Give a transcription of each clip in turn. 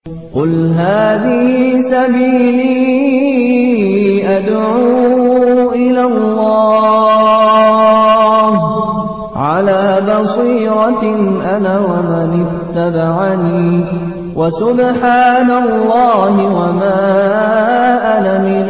قل هذه سبيلي أدعو إلى الله على بصيرة أنا ومن اتبعني وسبحان الله وما أنا من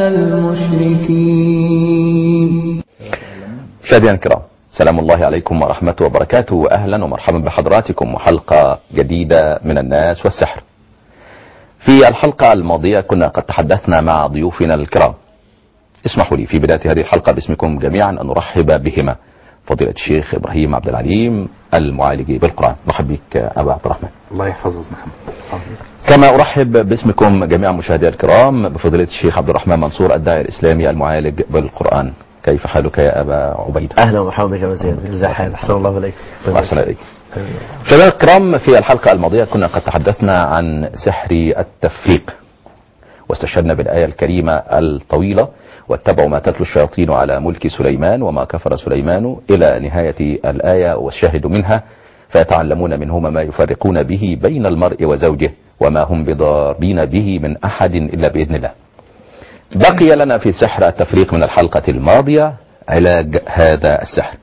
المشركين مشاهدينا الكرام سلام الله عليكم ورحمته وبركاته وأهلا ومرحبا بحضراتكم وحلقة جديدة من الناس والسحر في الحلقة الماضية كنا قد تحدثنا مع ضيوفنا الكرام اسمحوا لي في بداية هذه الحلقة باسمكم جميعا أن نرحب بهما فضيلة الشيخ إبراهيم عبد العليم المعالج بالقرآن مرحب بك أبا عبد الرحمن الله يحفظه محمد كما أرحب باسمكم جميع مشاهدي الكرام بفضيلة الشيخ عبد الرحمن منصور الداعي الإسلامي المعالج بالقرآن كيف حالك يا أبا عبيدة اهلا ومرحبا بك يا وزير ازي حالك احسن الله اليك وأحسن إليك مشاهدينا الكرام في الحلقة الماضية كنا قد تحدثنا عن سحر التفريق واستشهدنا بالآية الكريمة الطويلة واتبعوا ما تتلو الشياطين على ملك سليمان وما كفر سليمان إلى نهاية الآية والشاهد منها فيتعلمون منهما ما يفرقون به بين المرء وزوجه وما هم بضارين به من أحد إلا بإذن الله بقي لنا في سحر التفريق من الحلقة الماضية علاج هذا السحر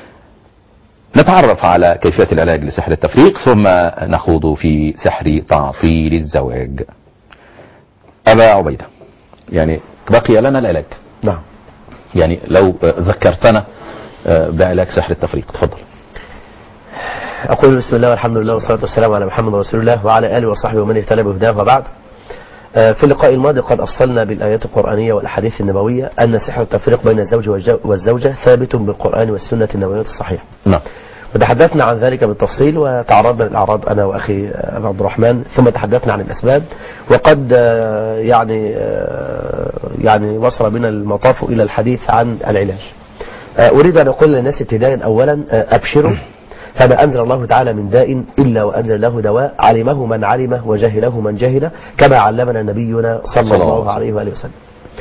نتعرف على كيفية العلاج لسحر التفريق ثم نخوض في سحر تعطيل الزواج أبا عبيدة يعني بقي لنا العلاج نعم يعني لو ذكرتنا بعلاج سحر التفريق تفضل اقول بسم الله والحمد لله والصلاه والسلام على محمد رسول الله وعلى اله وصحبه ومن اهتدى بهداه وبعد آه، في اللقاء الماضي قد أفصلنا بالآيات القرآنية والأحاديث النبوية أن سحر التفريق بين الزوج والجو- والزوجة ثابت بالقرآن والسنة النبوية الصحيحة نعم وتحدثنا عن ذلك بالتفصيل وتعرضنا للأعراض أنا وأخي آه، أبو عبد الرحمن ثم تحدثنا عن الأسباب وقد آه، يعني آه، يعني وصل بنا المطاف إلى الحديث عن العلاج آه، أريد أن أقول للناس ابتداء أولا آه، أبشروا فما أنزل الله تعالى من داء إلا وأنزل له دواء علمه من علمه وجهله من جهله كما علمنا نبينا صلى صلى الله الله عليه وآله وسلم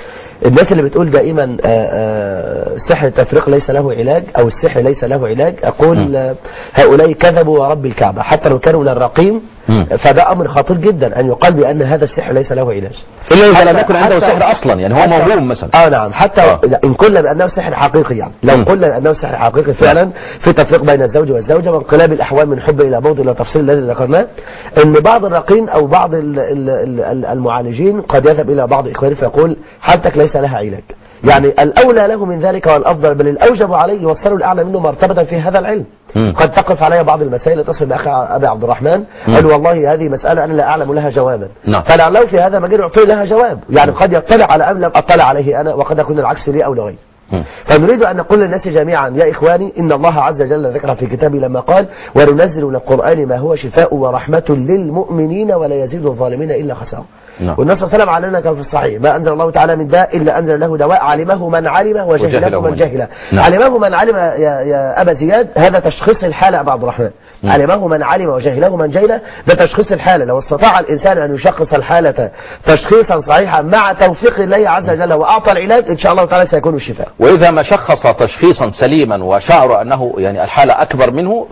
الناس اللي بتقول دائما آه، آه، سحر التفريق ليس له علاج او السحر ليس له علاج اقول آه، هؤلاء كذبوا ورب الكعبة حتى لو كانوا من الرقيم مم. فده امر خطير جدا ان يقال بان هذا السحر ليس له علاج إلا إذا لم حتى- يكن عنده حتى- سحر أصلا يعني هو حتى- موهوم مثلا اه نعم حتى آه. لا، ان قلنا بانه سحر حقيقي يعني لو مم. قلنا بانه سحر حقيقي فعلا في تفريق بين الزوج والزوجه وانقلاب الاحوال من حب الى بغض الى تفصيل الذي ذكرناه ان بعض الراقين او بعض ال- ال- ال- المعالجين قد يذهب الى بعض اخوانه فيقول حالتك ليس لها علاج يعني الاولى له من ذلك والافضل بل الاوجب عليه يوصله الاعلى منه مرتبه في هذا العلم مم. قد تقف علي بعض المسائل تصل باخي ابي عبد الرحمن قال والله هذه مساله انا لا اعلم لها جوابا نعم. فلعله في هذا مجال يعطي لها جواب يعني قد يطلع على أم لم أطلع عليه أنا وقد يكون العكس لي أو لغيري مم. فنريد أن نقول للناس جميعا يا إخواني إن الله عز وجل ذكر في كتابه لما قال وننزل من القرآن ما هو شفاء ورحمة للمؤمنين ولا يزيد الظالمين إلا خسارة نعم. والنبي صلى الله عليه وسلم علمنا كما في الصحيح ما أنزل الله تعالى من داء إلا أنزل له دواء علمه من علمه وجهله وجهله من من جهله نعم. علمه من علم يا, يا أبا زياد هذا تشخيص الحالة يا أبا عبد الرحمن علمه من علم وجهله من جهله ده تشخيص الحالة لو استطاع الإنسان أن يشخص الحالة تشخيصا صحيحا مع توفيق الله عز وجل وأعطى العلاج إن شاء الله تعالى سيكون الشفاء وإذا ما شخص تشخيصا سليما وشعر أنه يعني الحالة أكبر منه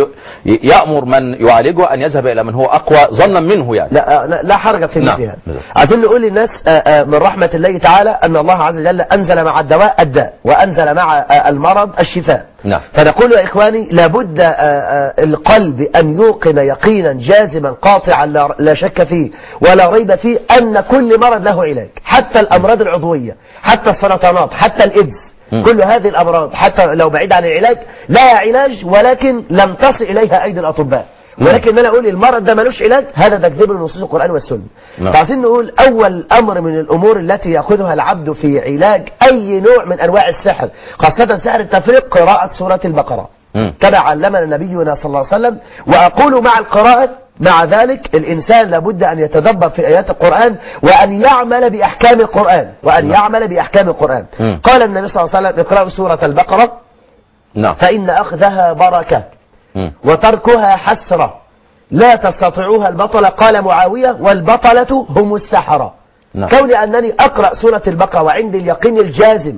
فليأمر من يعالجه أن يذهب إلى من هو أقوى ظنا منه يعني لا, لا, لا حرج في نعم. مثل هذا نعم. عايزين نقول للناس آه، آه، من رحمة الله تعالى أن الله عز وجل أنزل مع الدواء الداء وأنزل مع آه، المرض الشفاء نعم. فنقول يا إخواني لابد آه، آه، القلب أن يوقن يقينا جازما قاطعا لا لا شك فيه ولا ريب فيه أن كل مرض له علاج حتى الأمراض العضوية حتى السرطانات حتى الإيدز مم. كل هذه الأمراض حتى لو بعيد عن العلاج لها علاج ولكن لم تصل إليها أيدي الأطباء ولكن ان انا اقول المرض ده ملوش علاج هذا تكذيب لنصوص القران والسنه نعم. فعايزين نقول اول امر من الامور التي ياخذها العبد في علاج اي نوع من انواع السحر خاصه سحر التفريق قراءه سوره البقره مم. كما علمنا نبينا صلى الله عليه وسلم واقول مع القراءه مع ذلك الإنسان لابد أن يتدبر في آيات القرآن وأن يعمل بأحكام القرآن وأن يعمل بأحكام القرآن مم. قال النبي صلى الله عليه وسلم اقرأوا سورة البقرة نعم فإن أخذها بركة مم. وتركها حسرة لا تستطيعوها البطلة قال معاوية والبطلة هم السحرة نعم. كون أنني أقرأ سورة البقرة وعندي اليقين الجازم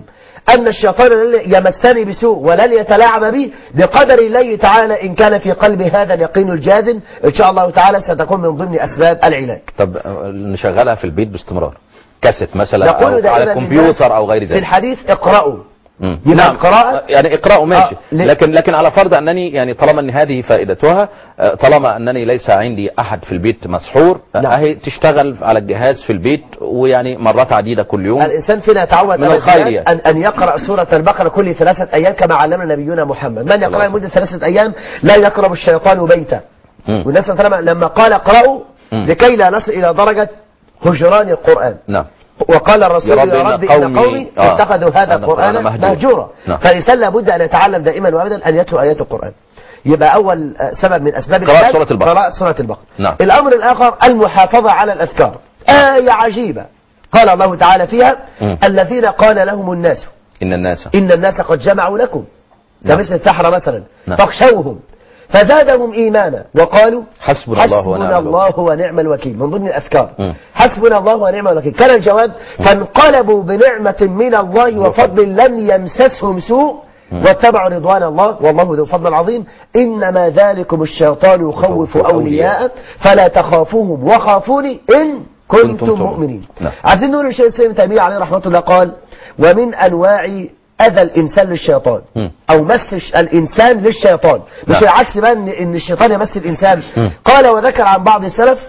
أن الشيطان لن يمسني بسوء ولن يتلاعب بي بقدر الله تعالى إن كان في قلبي هذا اليقين الجازم إن شاء الله تعالى ستكون من ضمن أسباب العلاج طب آه، نشغلها في البيت باستمرار كاسيت مثلا يقول أو دائما على للناس الكمبيوتر أو غير في ذلك الحديث اقرأوا مم. يبقى نعم القراءة- يعني اقرأوا ماشي آه، ل- لكن لكن على فرض انني يعني طالما ان هذه فائدتها آه، طالما انني ليس عندي احد في البيت مسحور آه، نعم. اهي تشتغل على الجهاز في البيت ويعني مرات عديده كل يوم الإنسان فينا يتعود من أبداً الخير يعني. أن, أن يقرأ سورة البقرة كل ثلاثة أيام كما علمنا نبينا محمد من يقرأ لمدة ثلاثة أيام لا يقرب الشيطان بيته مم. والناس صلى الله عليه وسلم لما قال اقرأوا مم. لكي لا نصل إلى درجة هجران القرآن نعم وقال الرسول يا يا رب رب, إن إن قومي- قومي آه. اتخذوا هذا هذا القرآن القرآن مهجورا. مهجورا نعم. فالإنسان لابد أن يتعلم دائما وأبدا أن يتلو آيات القرآن يبقى أول آه، سبب من أسباب قراءة العلاج سورة البقرة. قراءة سورة البقرة نعم. الأمر الآخر المحافظة على الأذكار آية عجيبة قال الله تعالى فيها مم. الذين قال لهم الناس ان الناس إن الناس قد جمعوا لكم نعم. كمثل السحرة مثلا نعم. فاخشوهم فزادهم إيمانا وقالوا حسبنا الله ونعم حسبنا الوكيل. الله ونعم الوكيل من ضمن الأذكار مم. حسبنا الله ونعم الوكيل كان الجواب فانقلبوا بنعمة من الله وفضل لم يمسسهم سوء واتبعوا رضوان الله والله ذو فضل عظيم إنما ذلكم الشيطان يخوف يخوف أولياء فلا تخافوهم وخافوني إن كنتم كنتم تؤمنون. مؤمنين نعم. عايزين نقول الشيخ الإسلام ابن تيمية عليه رحمة الله قال ومن أنواع أذى الإنسان للشيطان مم. أو مس الش- الإنسان للشيطان مش نعم. العكس بقى إن, إن الشيطان يمس الإنسان مم. قال وذكر عن بعض السلف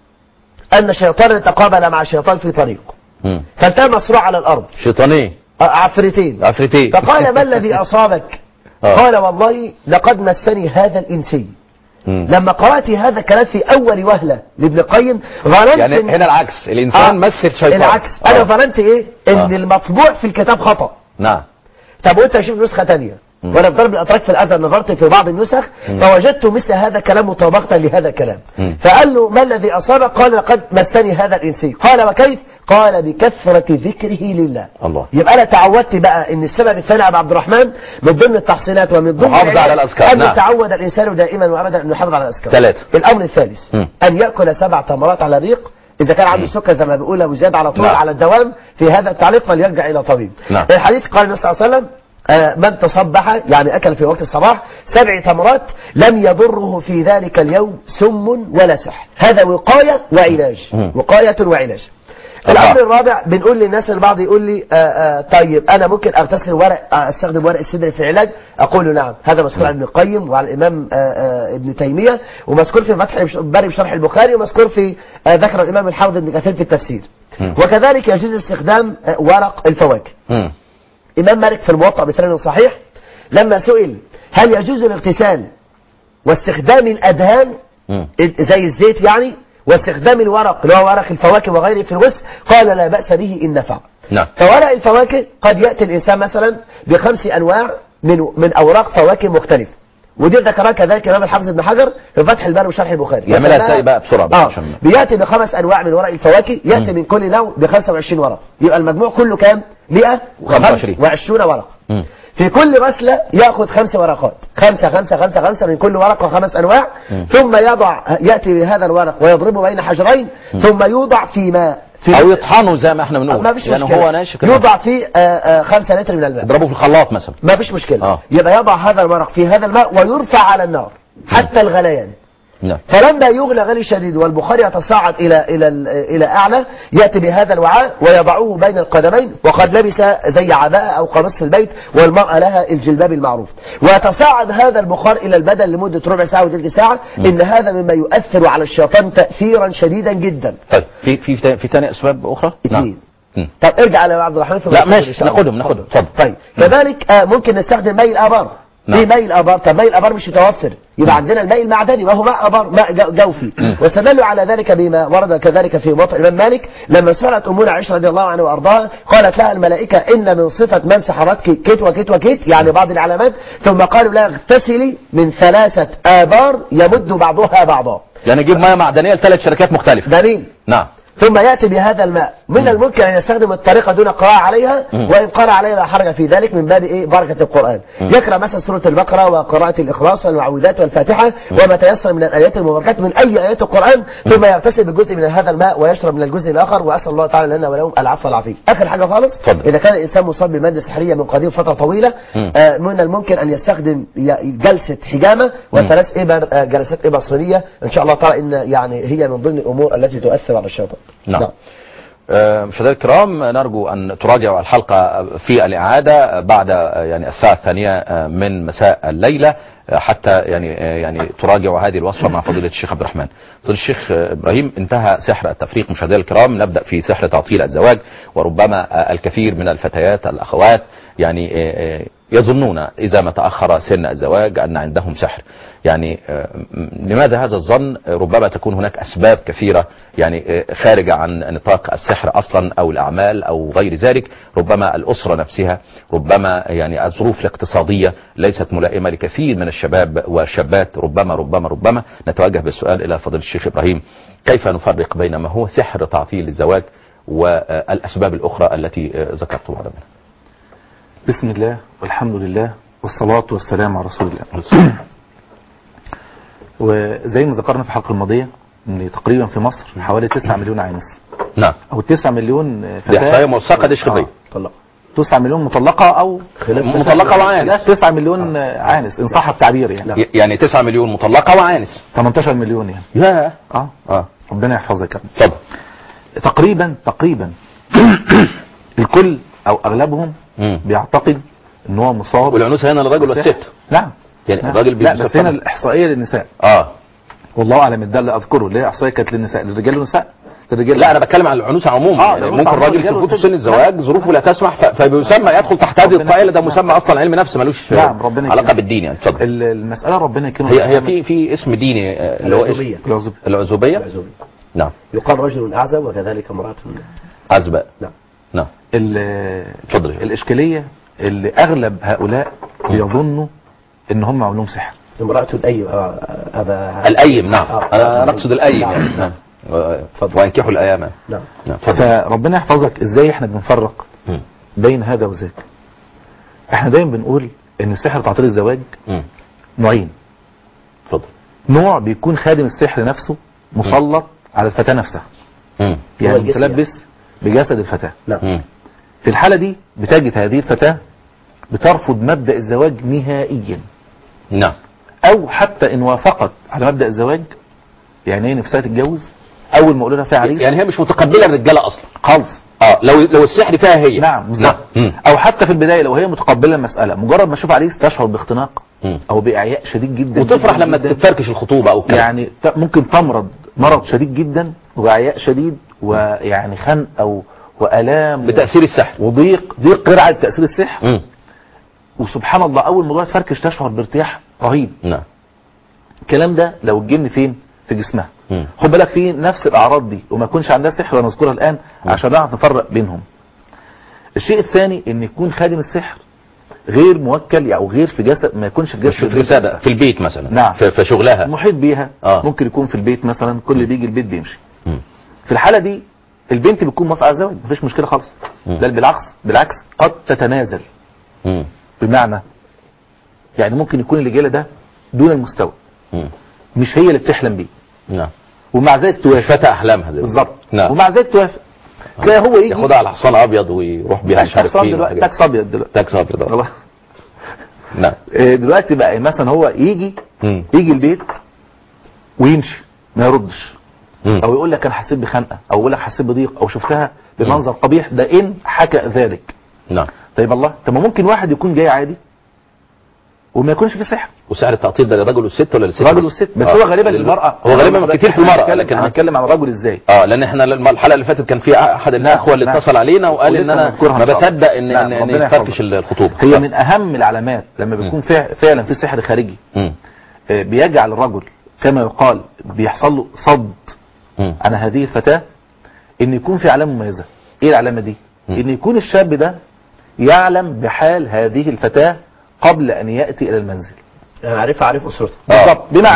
أن شيطانا تقابل مع شيطان في طريق مم. فالتقى مصروع على الأرض شيطانيه آه، عفريتين عفريتيه فقال ما الذي أصابك آه. قال والله لقد مسني هذا الإنسي مم. لما قرأت هذا الكلام في أول وهلة لابن القيم ظننت يعني إن- هنا العكس الانسان آه، مس الشيطان العكس آه. أنا ظننت إيه إن آه. المطبوع في الكتاب خطأ نعم طب وانت اشوف نسخة تانية مم. وانا بضرب الاتراك في الاثر نظرت في بعض النسخ فوجدت مثل هذا الكلام مطابقة لهذا الكلام مم. فقال له ما الذي اصابك قال لقد مسني هذا الانسي قال وكيف قال بكثرة ذكره لله الله يبقى انا تعودت بقى ان السبب الثاني يا ابو عبد الرحمن من ضمن التحصينات ومن ضمن محافظة العلاج على الأذكار، ان نعم. يتعود الانسان دائما وابدا انه يحافظ على الاذكار ثلاثة. الامر الثالث مم. ان ياكل سبع تمرات على الريق اذا كان عنده سكر زي ما بيقول ابو زياد على طول نعم. على الدوام في هذا التعليق فليرجع الى طبيب نعم. الحديث قال النبي صلى الله عليه وسلم آه، من تصبح يعني أكل في وقت الصباح سبع تمرات لم يضره في ذلك اليوم سم ولا سحر هذا وقاية وعلاج مم. وقاية وعلاج الله. الأمر الرابع بنقول للناس البعض يقول لي آه آه طيب أنا ممكن أغتسل ورق آه أستخدم ورق السدر في العلاج أقول له نعم هذا مذكور عن ابن القيم وعن الإمام آه آه ابن تيمية ومذكور في فتح الباري بشرح البخاري ومذكور في آه ذكر الإمام الحافظ ابن كثير في التفسير مم. وكذلك يجوز استخدام آه ورق الفواكه مم. إمام مالك في الموطأ بسند صحيح لما سئل هل يجوز الاغتسال واستخدام الأدهان مم. زي الزيت يعني واستخدام الورق اللي هو ورق الفواكه وغيره في الغسل قال لا بأس به إن نفع نعم فورق الفواكه قد يأتي الإنسان مثلا بخمس أنواع من من أوراق فواكه مختلفة ودي ذكرها كذلك الإمام الحافظ ابن حجر في فتح الباري وشرح البخاري يعملها مثلا- ازاي بقى بسرعة بس اه عشان- بيأتي بخمس أنواع من ورق الفواكه يأتي من كل نوع ب 25 ورق يبقى المجموع كله كام 25. 125 ورقة مم. في كل غسلة يأخذ خمس ورقات خمسة خمسة خمسة خمسة من كل ورقة خمس أنواع ثم يضع يأتي بهذا الورق ويضربه بين حجرين ثم يوضع في ماء في او يطحنوا زي ما احنا بنقول ما فيش يعني مشكلة هو ناشف كده يوضع فيه آه، آه، خمسة لتر من الماء اضربه في الخلاط مثلا ما فيش مشكلة آه. يبقى يضع هذا الورق في هذا الماء ويرفع على النار حتى الغليان نعم فلما يغلى غلي شديد والبخار يتصاعد إلى إلى ال- إلى أعلى يأتي بهذا الوعاء ويضعه بين القدمين وقد لبس زي عباءة أو قميص في البيت والمرأة لها الجلباب المعروف ويتصاعد هذا البخار إلى البدن لمدة ربع ساعة وثلث ساعة إن هذا مما يؤثر على الشيطان تأثيرا شديدا جدا طيب في في في ثاني اسباب اخرى اثنين مم. طب ارجع على عبد الرحمن ثم لا، نكمل ماشي، إن شاء الله. ناخدهم، ناخدهم، اتفضل. طيب كذلك آه ممكن نستخدم ماء الابار نعم. ليه ماء الابار طب ماء الابار مش متوفر يبقى عندنا الماء المعدني وهو ماء ابار ماء جو- جوفي واستدلوا على ذلك بما ورد كذلك في موطئ الامام مالك لما سالت امنا عائشه رضي الله عنها وارضاها قالت لها الملائكه ان من صفه من سحرتك كيت وكيت وكيت يعني بعض العلامات ثم قالوا لها اغتسلي من ثلاثه ابار يمد بعضها بعضا يعني نجيب ميه معدنيه لثلاث شركات مختلفه جميل نعم ثم يأتي بهذا الماء من الممكن أن يستخدم الطريقة دون قراءة عليها مم. وإن قرأ عليها لا حرج في ذلك من باب إيه بركة القرآن مم. يقرأ مثلا سورة البقرة وقراءة الإخلاص والمعوذات والفاتحة وما تيسر من الآيات المباركات من أي آيات القرآن ثم يغتسل بجزء من هذا الماء ويشرب من الجزء الآخر وأسأل الله تعالى لنا ولهم العفو والعافية آخر حاجة خالص اتفضل. إذا كان الإنسان مصاب بمادة سحرية من قديم فترة طويلة مم. آه، من الممكن أن يستخدم ي- جلسة حجامة وثلاث إبر آه، جلسات إبر صينية إن شاء الله تعالى إن يعني هي من ضمن الأمور التي تؤثر على الشيطان نعم آه، مشاهدينا الكرام نرجو أن تراجعوا الحلقة في الإعادة بعد آه، يعني الساعة الثانية آه، من مساء الليلة آه، حتى يعني آه، يعني تراجعوا هذه الوصفة مع فضيلة الشيخ عبد الرحمن. فضيلة الشيخ آه، إبراهيم انتهى سحر التفريق مشاهدينا الكرام نبدأ في سحر تعطيل الزواج وربما آه، الكثير من الفتيات الأخوات يعني آه، آه، يظنون إذا ما تأخر سن الزواج أن عندهم سحر يعني آه، م- لماذا هذا الظن آه، ربما تكون هناك أسباب كثيرة يعني آه، خارجة عن نطاق السحر أصلا أو الأعمال أو غير ذلك ربما الأسرة نفسها ربما يعني الظروف الاقتصادية ليست ملائمة لكثير من الشباب والشابات ربما ربما ربما نتوجه بالسؤال إلى فضيلة الشيخ إبراهيم كيف نفرق بين ما هو سحر تعطيل الزواج والأسباب الأخرى التي آه، ذكرت بعض منها بسم الله والحمد لله والصلاة والسلام على رسول الله وزي ما ذكرنا في الحلقة الماضية ان تقريبا في مصر حوالي 9 مليون عانس نعم او 9 مليون دي فتاة إحصائية موثقة دي شرية طلق 9 مليون مطلقة او مطلقة وعانس لا 9 مليون عانس ان صح التعبير يعني ي- يعني 9 مليون مطلقة وعانس 18 مليون يعني يا اه اه ربنا يحفظك يا رب. اتفضل تقريبا تقريبا الكل او اغلبهم مم. بيعتقد ان هو مصاب والعنوسة هنا للرجل بالسحر. والست نعم يعني نعم. الراجل لا بيلبس بس هنا الطبع. الاحصائيه للنساء اه والله اعلم ده اللي اذكره اللي هي احصائيه كانت للنساء للرجال والنساء للرجال لا انا بتكلم عن العنوسه عموما آه، يعني العنوسة ممكن عموماً راجل رجال في فوت وست. سن الزواج ظروفه لا تسمح ف- فبيسمى يدخل تحت هذه ربنا الطائله ده يكرمك. مسمى اصلا علم نفس ملوش آه، نعم، ربنا علاقه يكرمك. بالدين يعني اتفضل ال- المساله ربنا يكرمه هي هي في في اسم ديني آه، اللي هو العزوبية. اسم العزوبية. العزوبيه العزوبية. نعم يقال رجل أعزب وكذلك امرأة عزباء نعم نعم ال- اتفضل يا فندم. الاشكاليه اللي اغلب هؤلاء بيظنوا ان هم عاملين سحر امرأة الأي آه، أبا الايم نعم آه. انا أنا اقصد الايم نعم. يعني نعم و- اتفضل. وانكحوا الايام نعم نعم اتفضل فربنا يحفظك ازاي احنا بنفرق مم. بين هذا وذاك احنا دايما بنقول ان السحر تعطيل الزواج مم. نوعين اتفضل نوع بيكون خادم السحر نفسه مسلط على الفتاة نفسها مم. يعني الجسم متلبس بجسد الفتاة نعم مم. في الحالة دي بتجد هذه الفتاة بترفض مبدأ الزواج نهائيا نعم او حتى ان وافقت على مبدأ الزواج يعني هي نفسها تتجوز اول ما يقولوا لها في عريس يعني هي مش متقبله الرجاله اصلا خالص اه لو لو السحر فيها هي نعم بالظبط مم. او حتى في البدايه لو هي متقبله المساله مجرد ما تشوف عريس تشعر باختناق مم. او باعياء شديد جدا وتفرح جداً لما جداً. تتفركش الخطوبه او الكلام يعني ت- ممكن تمرض مرض شديد جدا واعياء شديد ويعني خنقه و- والام و- بتاثير السحر وضيق ضيق غير عادي تاثير السحر مم. وسبحان الله اول ما الموضوع تفركش تشعر بارتياح رهيب نعم الكلام ده لو الجن فين في جسمها مم. خد بالك في نفس الاعراض دي وما يكونش عندها سحر ونذكرها الان عشان نعرف نفرق بينهم الشيء الثاني ان يكون خادم السحر غير موكل او غير في جسد ما يكونش في مش جسد في رسالة في البيت مثلا نعم. في, في شغلها محيط بيها آه. ممكن يكون في البيت مثلا كل اللي بيجي البيت بيمشي مم. في الحاله دي البنت بتكون موافقه على الزواج مفيش مشكله خالص مم. بل بالعكس بالعكس قد تتنازل مم. بمعنى يعني ممكن يكون اللي جاي ده دون المستوى مم. مش هي اللي بتحلم بيه نعم ومع ذلك توافق فتى احلامها زي ما بالظبط بيقولوا. نعم ومع ذلك توافق تلاقي هو يجي ياخدها على حصان ابيض ويروح بيها مش عارف تاكس فين دلوقتي وحاجات. تاكس ابيض دلوقتي تاكس ابيض آه. والله. نعم إيه دلوقتي بقى مثلا هو يجي مم. يجي البيت ويمشي ما يردش مم. او يقول لك انا حسيت بخنقه او يقول لك حسيت بضيق او شفتها بمنظر قبيح ده ان حكى ذلك نعم طيب الله طب ما ممكن واحد يكون جاي عادي وما يكونش فيه سحر وسعر التعطيل ده للرجل والست ولا للست الراجل بس؟ والست بس آه. هو غالبا لل- المراه هو غالبا كتير في المرأة لكن لكن هنتكلم عن الرجل ازاي اه لان احنا الم- الحلقه اللي فاتت كان في احد الاخوه اللي نعم. اتصل علينا وقال ان ولسه انا هنذكرها ما إن شاء الله. بصدق ان نعم، ان ان ربنا يفرفش يحفظك. الخطوبه هي من اهم العلامات لما بيكون فع- فعلا في سحر خارجي مم. آه، بيجعل الرجل كما يقال بيحصل له صد مم. عن هذه الفتاة ان يكون في علامة مميزة ايه العلامة دي مم. ان يكون الشاب ده يعلم بحال هذه الفتاة قبل ان يأتي الى المنزل يعني عارف عارف أسرته آه. بالضبط بمعنى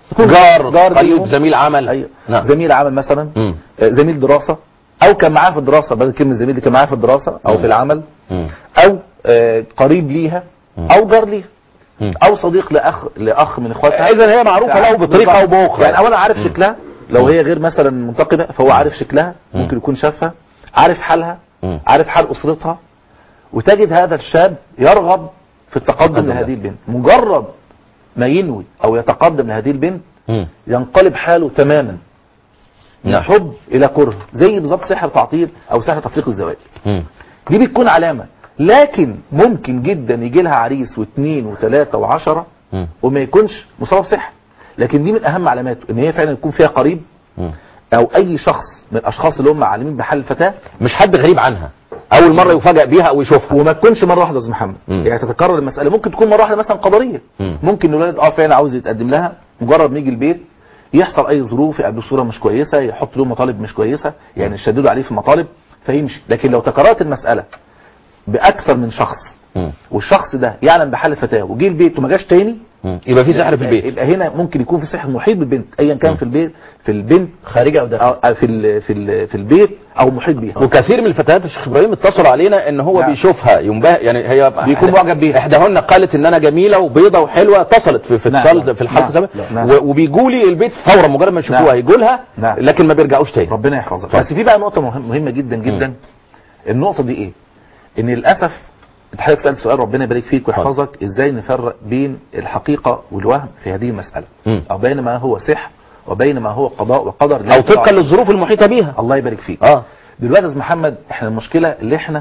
جار جار قريب ليهم. زميل عمل ايوه نعم زميل عمل مثلا مم. آه، زميل دراسه او كان معاه في الدراسه بدل كلمه زميل دي كان معاه في الدراسه او مم. في العمل مم. او آه، قريب ليها مم. او جار ليها مم. او صديق لاخ لاخ من اخواتها اذا هي معروفه له بطريقه او باخرى يعني اولا عارف شكلها لو هي غير مثلا منتقبه فهو عارف شكلها مم. ممكن يكون شافها عارف حالها مم. عارف حال اسرتها وتجد هذا الشاب يرغب في التقدم تقدم لهذه لها. البنت مجرد ما ينوي او يتقدم لهذه البنت مم. ينقلب حاله تماما من نعم. حب الى كره زي بالظبط سحر تعطيل او سحر تفريق الزواج مم. دي بتكون علامه لكن ممكن جدا يجي لها عريس واثنين وثلاثه وعشره مم. وما يكونش مصاب سحر لكن دي من اهم علاماته ان هي فعلا يكون فيها قريب مم. او اي شخص من الاشخاص اللي هم عالمين بحال الفتاه مش حد غريب عنها اول مره يفاجئ بيها او يشوفها وما تكونش مره واحده يا استاذ محمد مم. يعني تتكرر المساله ممكن تكون مره واحده مثلا قدريه مم. ممكن الولد اه فعلا عاوز يتقدم لها مجرد ما يجي البيت يحصل اي ظروف يقابله صوره مش كويسه يحط له مطالب مش كويسه يعني يشددوا عليه في المطالب فيمشي لكن لو تكررت المساله باكثر من شخص مم. والشخص ده يعلم بحال الفتاه وجه البيت وما جاش تاني مم. يبقى في سحر في البيت يبقى هنا ممكن يكون في سحر محيط بالبنت ايا كان مم. في البيت في البنت خارجه او داخليه أو في ال في ال في البيت او محيط بيها وكثير من الفتيات يا شيخ ابراهيم اتصلوا علينا ان هو نعم. بيشوفها ينبه يعني هي بيكون معجب بيها. احداهن قالت ان انا جميله وبيضه وحلوه اتصلت في في نعم. اتصال في الحلقه نعم. زمان نعم. و- وبيجوا لي البيت فورا مجرد ما يشوفوها نعم. يجوا لها نعم. لكن ما بيرجعوش تاني ربنا يحفظك اتفضل. بس في بقى نقطه مهم مهمه جدا جدا النقطه دي ايه ان للاسف انت حضرتك سالت سؤال ربنا يبارك فيك ويحفظك ازاي نفرق بين الحقيقه والوهم في هذه المساله مم. او بين ما هو سحر وبين ما هو قضاء وقدر لا او يستطيع- طبقا للظروف المحيطه بيها الله يبارك فيك اه دلوقتي يا استاذ محمد احنا المشكله اللي احنا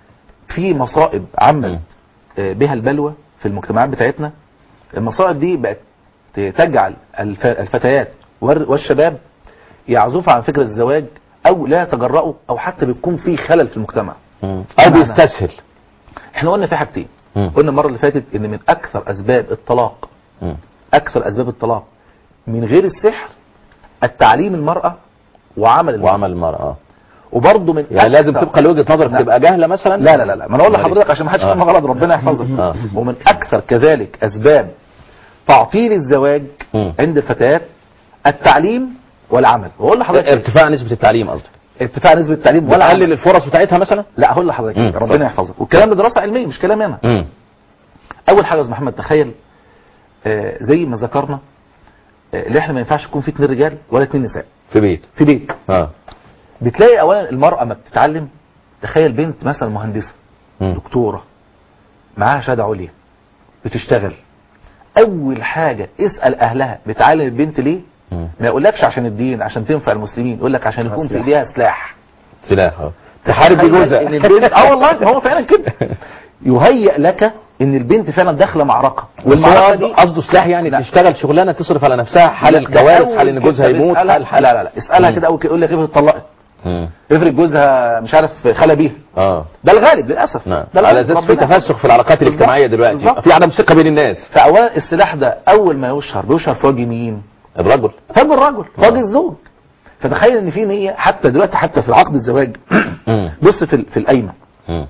في مصائب عامه مم. آه، بها البلوى في المجتمعات بتاعتنا المصائب دي بقت تجعل الف- الفتيات والر- والشباب يعزفوا عن فكره الزواج او لا يتجرؤوا او حتى بيكون في خلل في المجتمع مم. او بمعنى- بيستسهل احنا قلنا في حاجتين مم. قلنا المره اللي فاتت ان من اكثر اسباب الطلاق مم. اكثر اسباب الطلاق من غير السحر التعليم المراه وعمل المرأة. وعمل المراه آه. وبرضه من يعني لازم أكثر- تبقى لوجهه نظرك لا. تبقى جاهله مثلا لا لا لا لا ما انا اقول معلش. لحضرتك عشان ما حدش آه. يفهم غلط ربنا يحفظك آه. ومن اكثر كذلك اسباب تعطيل الزواج مم. عند الفتيات التعليم والعمل واقول لحضرتك ارتفاع نسبه التعليم قصدك ارتفاع نسبه التعليم ولا والعمل قلل الفرص بتاعتها مثلا لا هقول لحضرتك مم. ربنا يحفظك والكلام ده دراسه علميه مش كلام انا مم. اول حاجه يا استاذ محمد تخيل آه زي ما ذكرنا آه اللي احنا ما ينفعش يكون في اثنين رجال ولا اثنين نساء في بيت في بيت اه بتلاقي اولا المراه ما بتتعلم تخيل بنت مثلا مهندسه مم. دكتوره معاها شهاده عليا بتشتغل اول حاجه اسال اهلها بتعلم البنت ليه مم. ما يقولكش عشان الدين عشان تنفع المسلمين يقول لك عشان يكون في سلاح. ايديها سلاح سلاح اه تحارب تخيل بجوزها ان البنت اه والله ما هو فعلا كده يهيئ لك ان البنت فعلا داخله معركه والمعركه والمرأة دي قصده سلاح يعني لا. تشتغل شغلانه تصرف على نفسها حال ده الكوارث أول حال ان جوزها كده يموت بيسألها- حال حال لا لا لا اسالها مم. كده اول كده يقول لك افرض اتطلقت مم. افرض جوزها مش عارف خلى بيها اه ده الغالب للاسف نعم ده على الغالب. اساس في ربنا تفسخ في العلاقات بالظبط. الاجتماعيه دلوقتي بالظبط. في عدم ثقه بين الناس فاولا السلاح ده اول ما يشهر بيشهر في وجه مين؟ الرجل في وجه الرجل في وجه الزوج فتخيل ان في نيه حتى دلوقتي حتى في عقد الزواج مم. بص في ال- في القايمه مم.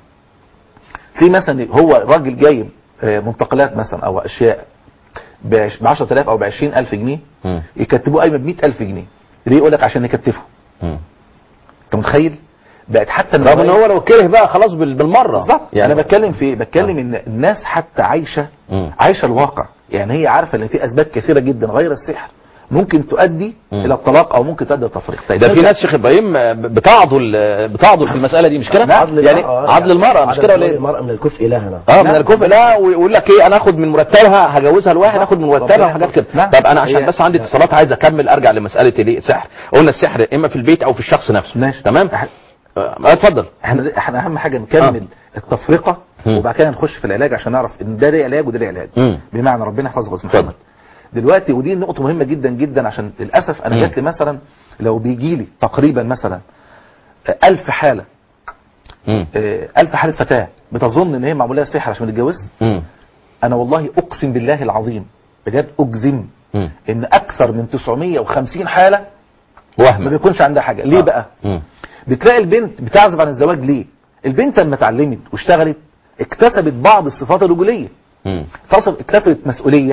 في مثلا هو راجل جايب آه، منتقلات مثلا او اشياء ب 10000 او ب 20000 جنيه مم. يكتبوه قايمه ب 100000 جنيه ليه يقول لك عشان يكتفه مم. انت متخيل بقت حتى رغم ان هو لو كره بقى خلاص بال- بالمره بالظبط يعني انا بتكلم في بتكلم ان الناس حتى عايشه مم. عايشه الواقع يعني هي عارفه ان في اسباب كثيره جدا غير السحر ممكن تؤدي مم. الى الطلاق او ممكن تؤدي التفريق طيب ده في نرجع- ناس شيخ ابراهيم بتعضل بتعضل في المساله دي مش كده؟ عدل يعني المرأة عدل المراه مش كده ولا ايه؟ المرأة من الكفء لها اه من نعم. الكفء لا ويقول لك ايه انا اخد من مرتبها هجوزها لواحد بالظبط. اخد من مرتبها ربنا وحاجات كده نعم. طب انا عشان هي- بس عندي اتصالات عايز اكمل ارجع لمساله الايه السحر قلنا السحر اما في البيت او في الشخص نفسه ماشي. تمام إح- آه، اتفضل احنا احنا اهم حاجه نكمل التفرقه مم. وبعد كده نخش في العلاج عشان نعرف ان ده ليه علاج وده ليه علاج مم. بمعنى ربنا يحفظك يا أستاذ اتفضل. محمد دلوقتي ودي نقطه مهمه جدا جدا عشان للاسف انا مم. جات لي مثلا لو بيجي لي تقريبا مثلا آه، ألف حاله مم. آه، ألف حاله فتاه بتظن ان هي معمول لها سحر عشان ما تتجوزش مم. انا والله اقسم بالله العظيم بجد اجزم مم. ان اكثر من 950 حاله ما وهم بيكونش عندها حاجه ليه آه. بقى مم. بتلاقي البنت بتعزف عن الزواج ليه البنت لما اتعلمت واشتغلت اكتسبت بعض الصفات الرجوليه مم. اكتسب- اكتسبت مسؤوليه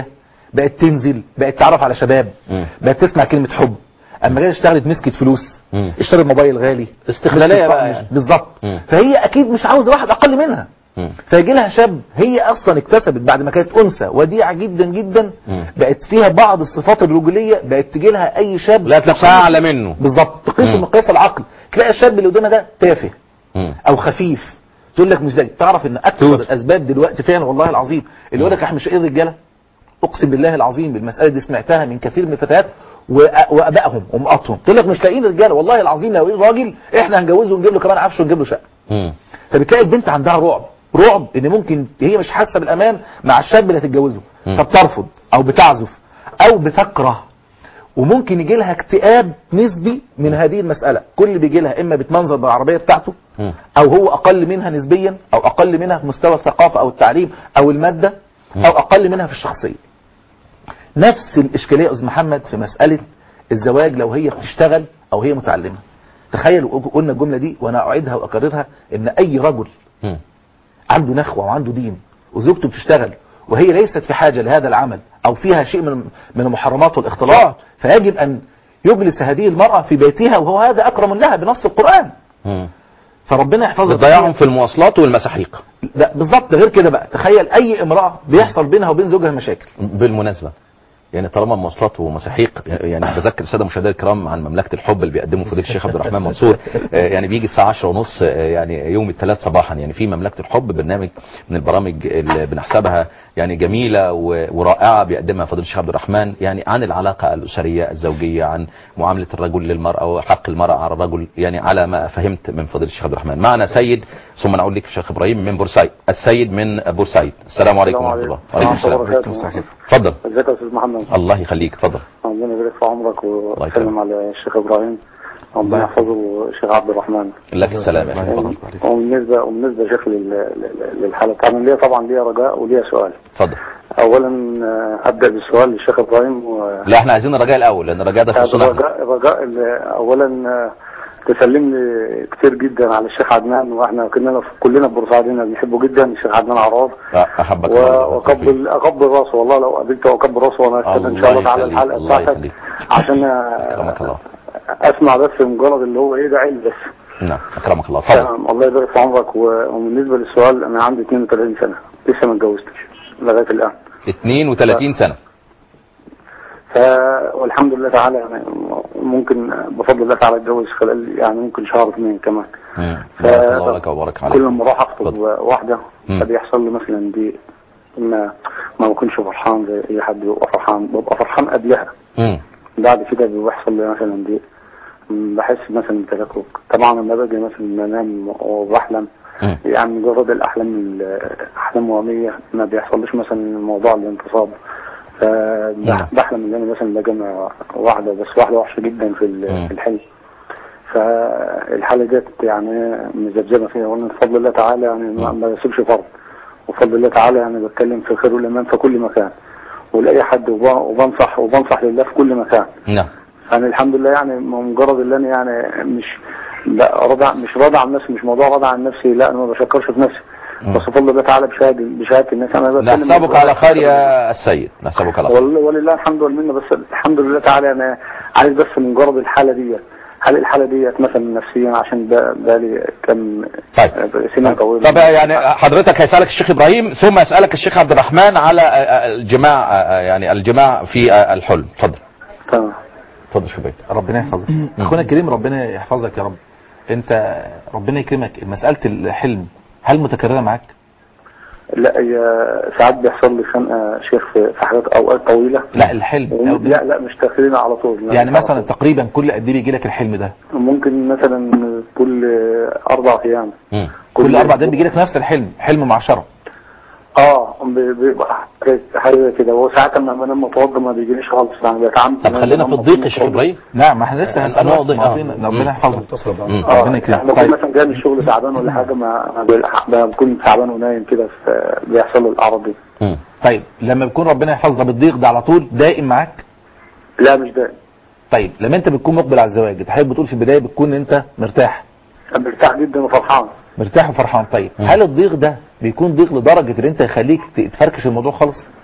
بقت تنزل بقت تعرف على شباب مم. بقت تسمع كلمه حب اما جت اشتغلت مسكت فلوس مم. اشترت موبايل غالي استغلالية مسكت بقى طقم- يعني. بالظبط مم. فهي اكيد مش عاوزه واحد اقل منها مم. فيجي لها شاب هي اصلا اكتسبت بعد ما كانت انثى وديعه جدا جدا مم. بقت فيها بعض الصفات الرجوليه بقت تجي لها اي شاب لا نفسها اعلى منه بالظبط تقيسه مم. مقياس العقل تلاقي الشاب اللي قدامها ده تافه مم. او خفيف تقول لك مش ده تعرف ان اكثر توت. الاسباب دلوقتي فعلا والله العظيم اللي يقول لك احنا مش ايه الرجاله اقسم بالله العظيم بالمساله دي سمعتها من كثير من الفتيات وأ- وابائهم وامهاتهم تقول لك مش لاقيين رجاله والله العظيم لو ايه راجل احنا هنجوزه ونجيب له كمان عفش ونجيب له شقه مم. فبتلاقي البنت عندها رعب رعب ان ممكن هي مش حاسه بالامان مع الشاب اللي هتتجوزه مم. فبترفض او بتعزف او بتكره وممكن يجي لها اكتئاب نسبي من هذه المساله كل اللي بيجي لها اما بتمنظر بالعربيه بتاعته مم. او هو اقل منها نسبيا او اقل منها في مستوى الثقافه او التعليم او الماده او اقل منها في الشخصيه نفس الاشكاليه يا استاذ محمد في مساله الزواج لو هي بتشتغل او هي متعلمه تخيلوا قلنا الجمله دي وانا اعيدها واكررها ان اي رجل مم. عنده نخوة وعنده دين وزوجته بتشتغل وهي ليست في حاجة لهذا العمل أو فيها شيء من من المحرمات والاختلاط فيجب أن يجلس هذه المرأة في بيتها وهو هذا أكرم لها بنص القرآن مم. فربنا يحفظها بتضيعهم في المواصلات والمساحيق ده بالظبط غير كده بقى تخيل أي امرأة بيحصل بينها وبين زوجها مشاكل بالمناسبة يعني طالما مواصلات ومساحيق يعني بذكر الساده المشاهدين الكرام عن مملكه الحب اللي بيقدمه فضيله الشيخ عبد الرحمن منصور آه، يعني بيجي الساعه 10 ونص يعني يوم الثلاث صباحا يعني في مملكه الحب برنامج من البرامج اللي بنحسبها يعني جميله و- ورائعه بيقدمها فضيله الشيخ عبد الرحمن يعني عن العلاقه الاسريه الزوجيه عن معامله الرجل للمراه وحق المراه على الرجل يعني على ما فهمت من فضيله الشيخ عبد الرحمن معنا سيد ثم نقول لك الشيخ ابراهيم من بورسعيد السيد من بورسعيد السلام عليكم ورحمه الله وعليكم السلام ورحمة الله وبركاته. اتفضل ازيك يا استاذ محمد الله يخليك اتفضل ربنا يبارك في عمرك يكرمك. وسلم على الشيخ ابراهيم ربنا يحفظه الشيخ عبد الرحمن لك السلام يا اخي اتفضل وبالنسبه وبالنسبه يا شيخ لل- لل- للحاله طبعا ليا طبعا ليا رجاء وليا سؤال اتفضل اولا آه، ابدا بالسؤال للشيخ ابراهيم و لا احنا عايزين الرجاء الاول لان الرجاء ده خصوصا احنا الرجاء الرجاء اللي اولا آه، تسلم لي كتير جدا على الشيخ عدنان واحنا كلنا كلنا في بورسعيد هنا بنحبه جدا الشيخ عدنان عراب احبك الله و- واقبل اقبل راسه والله لو قابلته اقبل راسه وانا استنى ان شاء الله تعالى يخليك، الحلقه الله بتاعتك يخليك. عشان اكرمك الله اسمع بس مجرد اللي هو ايه ده علم بس نعم اكرمك الله اتفضل تمام الله يبارك في عمرك و- وبالنسبه للسؤال انا عندي 32 سنه لسه ما اتجوزتش لغايه الان 32 سنه ف والحمد لله تعالى يعني ممكن بفضل الله تعالى اتجوز خلال يعني ممكن شهر اثنين كمان مم. ف- بارك الله لك وبارك عليك كل ما اروح اخطب اتفضل. واحده مم. فبيحصل لي مثلا دي ما ما بكونش فرحان زي اي حد بيبقى فرحان ببقى فرحان قبلها مم. بعد كده بيحصل لي مثلا دي م، بحس مثلا بتلكك طبعا لما باجي مثلا بنام وبحلم مم. يعني مجرد الاحلام ال- احلام وهميه ما بيحصلش مثلا موضوع الانتصاب نعم. فبحلم ان انا مثلا بجمع واحده بس واحده وحشه جدا في ال- مم. في الحلم فالحاله ديت يعني مذبذبه فيها وانا بفضل الله تعالى يعني ما مم. ما بسيبش فرض وبفضل الله تعالى يعني بتكلم في الخير والامان في كل مكان ولاي حد وب- وبنصح وبنصح لله في كل مكان نعم انا الحمد لله يعني مجرد اللي انا يعني مش لا راضي مش راضي عن نفسي مش موضوع راضي عن نفسي لا انا ما بشكرش في نفسي مم. بس بفضل الله تعالى بشهاده بشهاده الناس انا بتكلم نحسبك على خير يا السيد نحسبك على خير والله ولله الحمد والمنه بس الحمد لله تعالى انا عايز بس مجرد الحاله دي هل الحاله ديت مثلا نفسيا عشان بقى- بقالي كم طيب. سنين طويله طب يعني حضرتك هيسألك الشيخ إبراهيم ثم يسألك الشيخ عبد الرحمن على الجماع يعني الجماع في الحلم اتفضل تمام اتفضل يا شباب ربنا يحفظك اخونا الكريم ربنا يحفظك يا رب انت ربنا يكرمك مساله الحلم هل متكرره معاك لا هي ساعات بيحصل لي خنقه شيخ في في حاجات اوقات طويله لا الحلم أو لا لا مش تاخيرين على طول لا، يعني مش على مثلا طول. تقريبا كل قد ايه بيجي لك الحلم ده ممكن مثلا كل اربع ايام مم. كل اربع ايام بيجي لك نفس الحلم حلم معشره اه بي- بيبقى حاجه كده وساعات لما بنام متوضى ما بيجيليش خالص يعني بتعمد طب خلينا في الضيق يا شيخ إبراهيم نعم ما احنا لسه هنسأل النقط دي، آه. ربنا مم. يحفظك مم. اه ربنا يكرمك. يعني بكون طيب. مثلا جاي من الشغل تعبان ولا حاجه ما ما بيلحق- بكون تعبان ونايم كده ف- بيحصل لي الاعراض دي مم. طيب لما بيكون ربنا يحفظك ده بالضيق ده على طول دائم معاك لا مش ده طيب لما انت بتكون مقبل على الزواج انت حضرتك بتقول في البدايه بتكون انت مرتاح مرتاح جدا وفرحان مرتاح وفرحان طيب مم. هل الضيق ده بيكون ضيق لدرجه ان انت يخليك ت- تفركش الموضوع خالص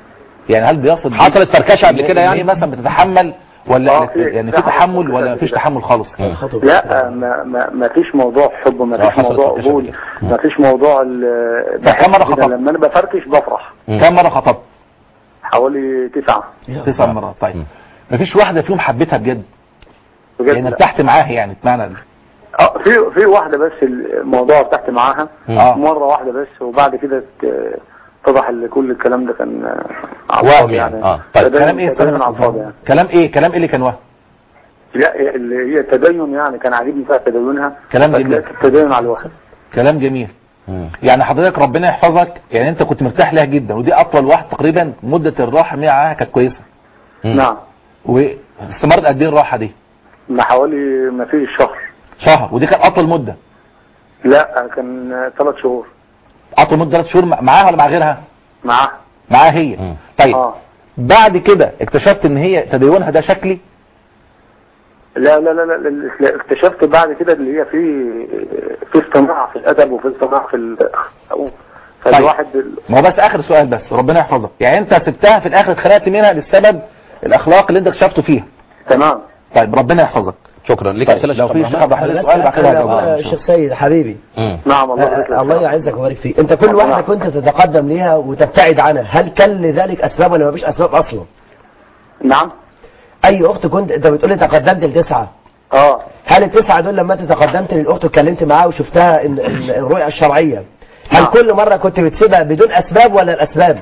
يعني هل بيصل حصلت فركشه قبل كده إن يعني هي مثلا بتتحمل ولا آه، في- يعني في في تحمل حصلت ولا فركشة مفيش كده. تحمل خالص خطوة لا ما ما ما فيش موضوع حب ما آه، فيش حصلت موضوع فركشة قبول كده. مم. ما فيش موضوع ال- طب كم مرة بحس كده خطبت؟ لما انا بفركش بفرح مم. كم مره خطبت حوالي تسعة تسع مرات طيب مفيش واحده فيهم حبيتها بجد بجد يعني لا. ارتحت معاها يعني بمعنى اه في في واحدة بس الموضوع ارتحت معاها آه. مرة واحدة بس وبعد كده ات- اتضح ان كل الكلام ده كان آه، على وهم الفاضي يعني. آه. طيب، تدين- كلام ايه استنى تدين بس. على الفاضي يعني كلام ايه كلام ايه اللي كان وهم لا اللي هي التدين يعني كان عاجبني فيها تدينها كلام بس جميل. لقيت التدين على الوهم كلام جميل مم. يعني حضرتك ربنا يحفظك يعني انت كنت مرتاح لها جدا ودي اطول واحد تقريبا مده الراحه معاها كانت كويسه مم. نعم واستمرت قد ايه الراحه دي ما حوالي ما فيش شهر شهر ودي كانت اطول مده لا كان ثلاث شهور اطول مده ثلاث شهور معاها ولا مع غيرها معاه معاها هي مم. طيب اه بعد كده اكتشفت ان هي تدينها ده شكلي لا لا لا, لا, لا اكتشفت بعد كده اللي هي في في استماع في الادب وفي استماع في ال... فالواحد ما هو بس اخر سؤال بس ربنا يحفظك يعني انت سبتها في الاخر اتخلقت منها بسبب الاخلاق اللي انت اكتشفته فيها تمام طيب ربنا يحفظك شكرا ليك طيب اسئله لو شيخ في عبد شيخ الرحمن؟ عبد الرحمن سؤال بعد كده أنا- هجاوب أنا- عليه. الشيخ سيد حبيبي مم. نعم الله يبارك آه، لك. الله يعزك ويبارك فيك انت كل واحده كنت تتقدم ليها وتبتعد عنها هل كان لذلك اسباب ولا ما فيش اسباب اصلا نعم اي اخت كنت انت بتقول لي تقدمت لتسعه اه هل التسعه دول لما انت تقدمت للاخت واتكلمت معاها وشفتها ان إن الرؤيه الشرعيه هل نعم. كل مره كنت بتسيبها بدون اسباب ولا الاسباب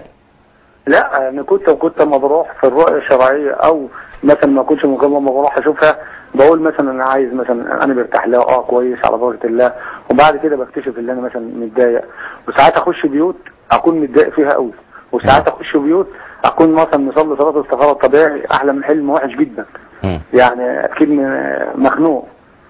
لا انا كنت كنت لما بروح في الرؤيه الشرعيه او مثلا ما كنتش ممكن لما بروح اشوفها بقول مثلا انا عايز مثلا انا برتاح لها اه كويس على بركه الله وبعد كده بكتشف ان انا مثلا متضايق وساعات اخش بيوت اكون متضايق فيها قوي وساعات اخش بيوت اكون مثلا مصلي صلاه الاستخاره الطبيعي احلى من حلم وحش جدا مم. يعني اكيد م- مخنوق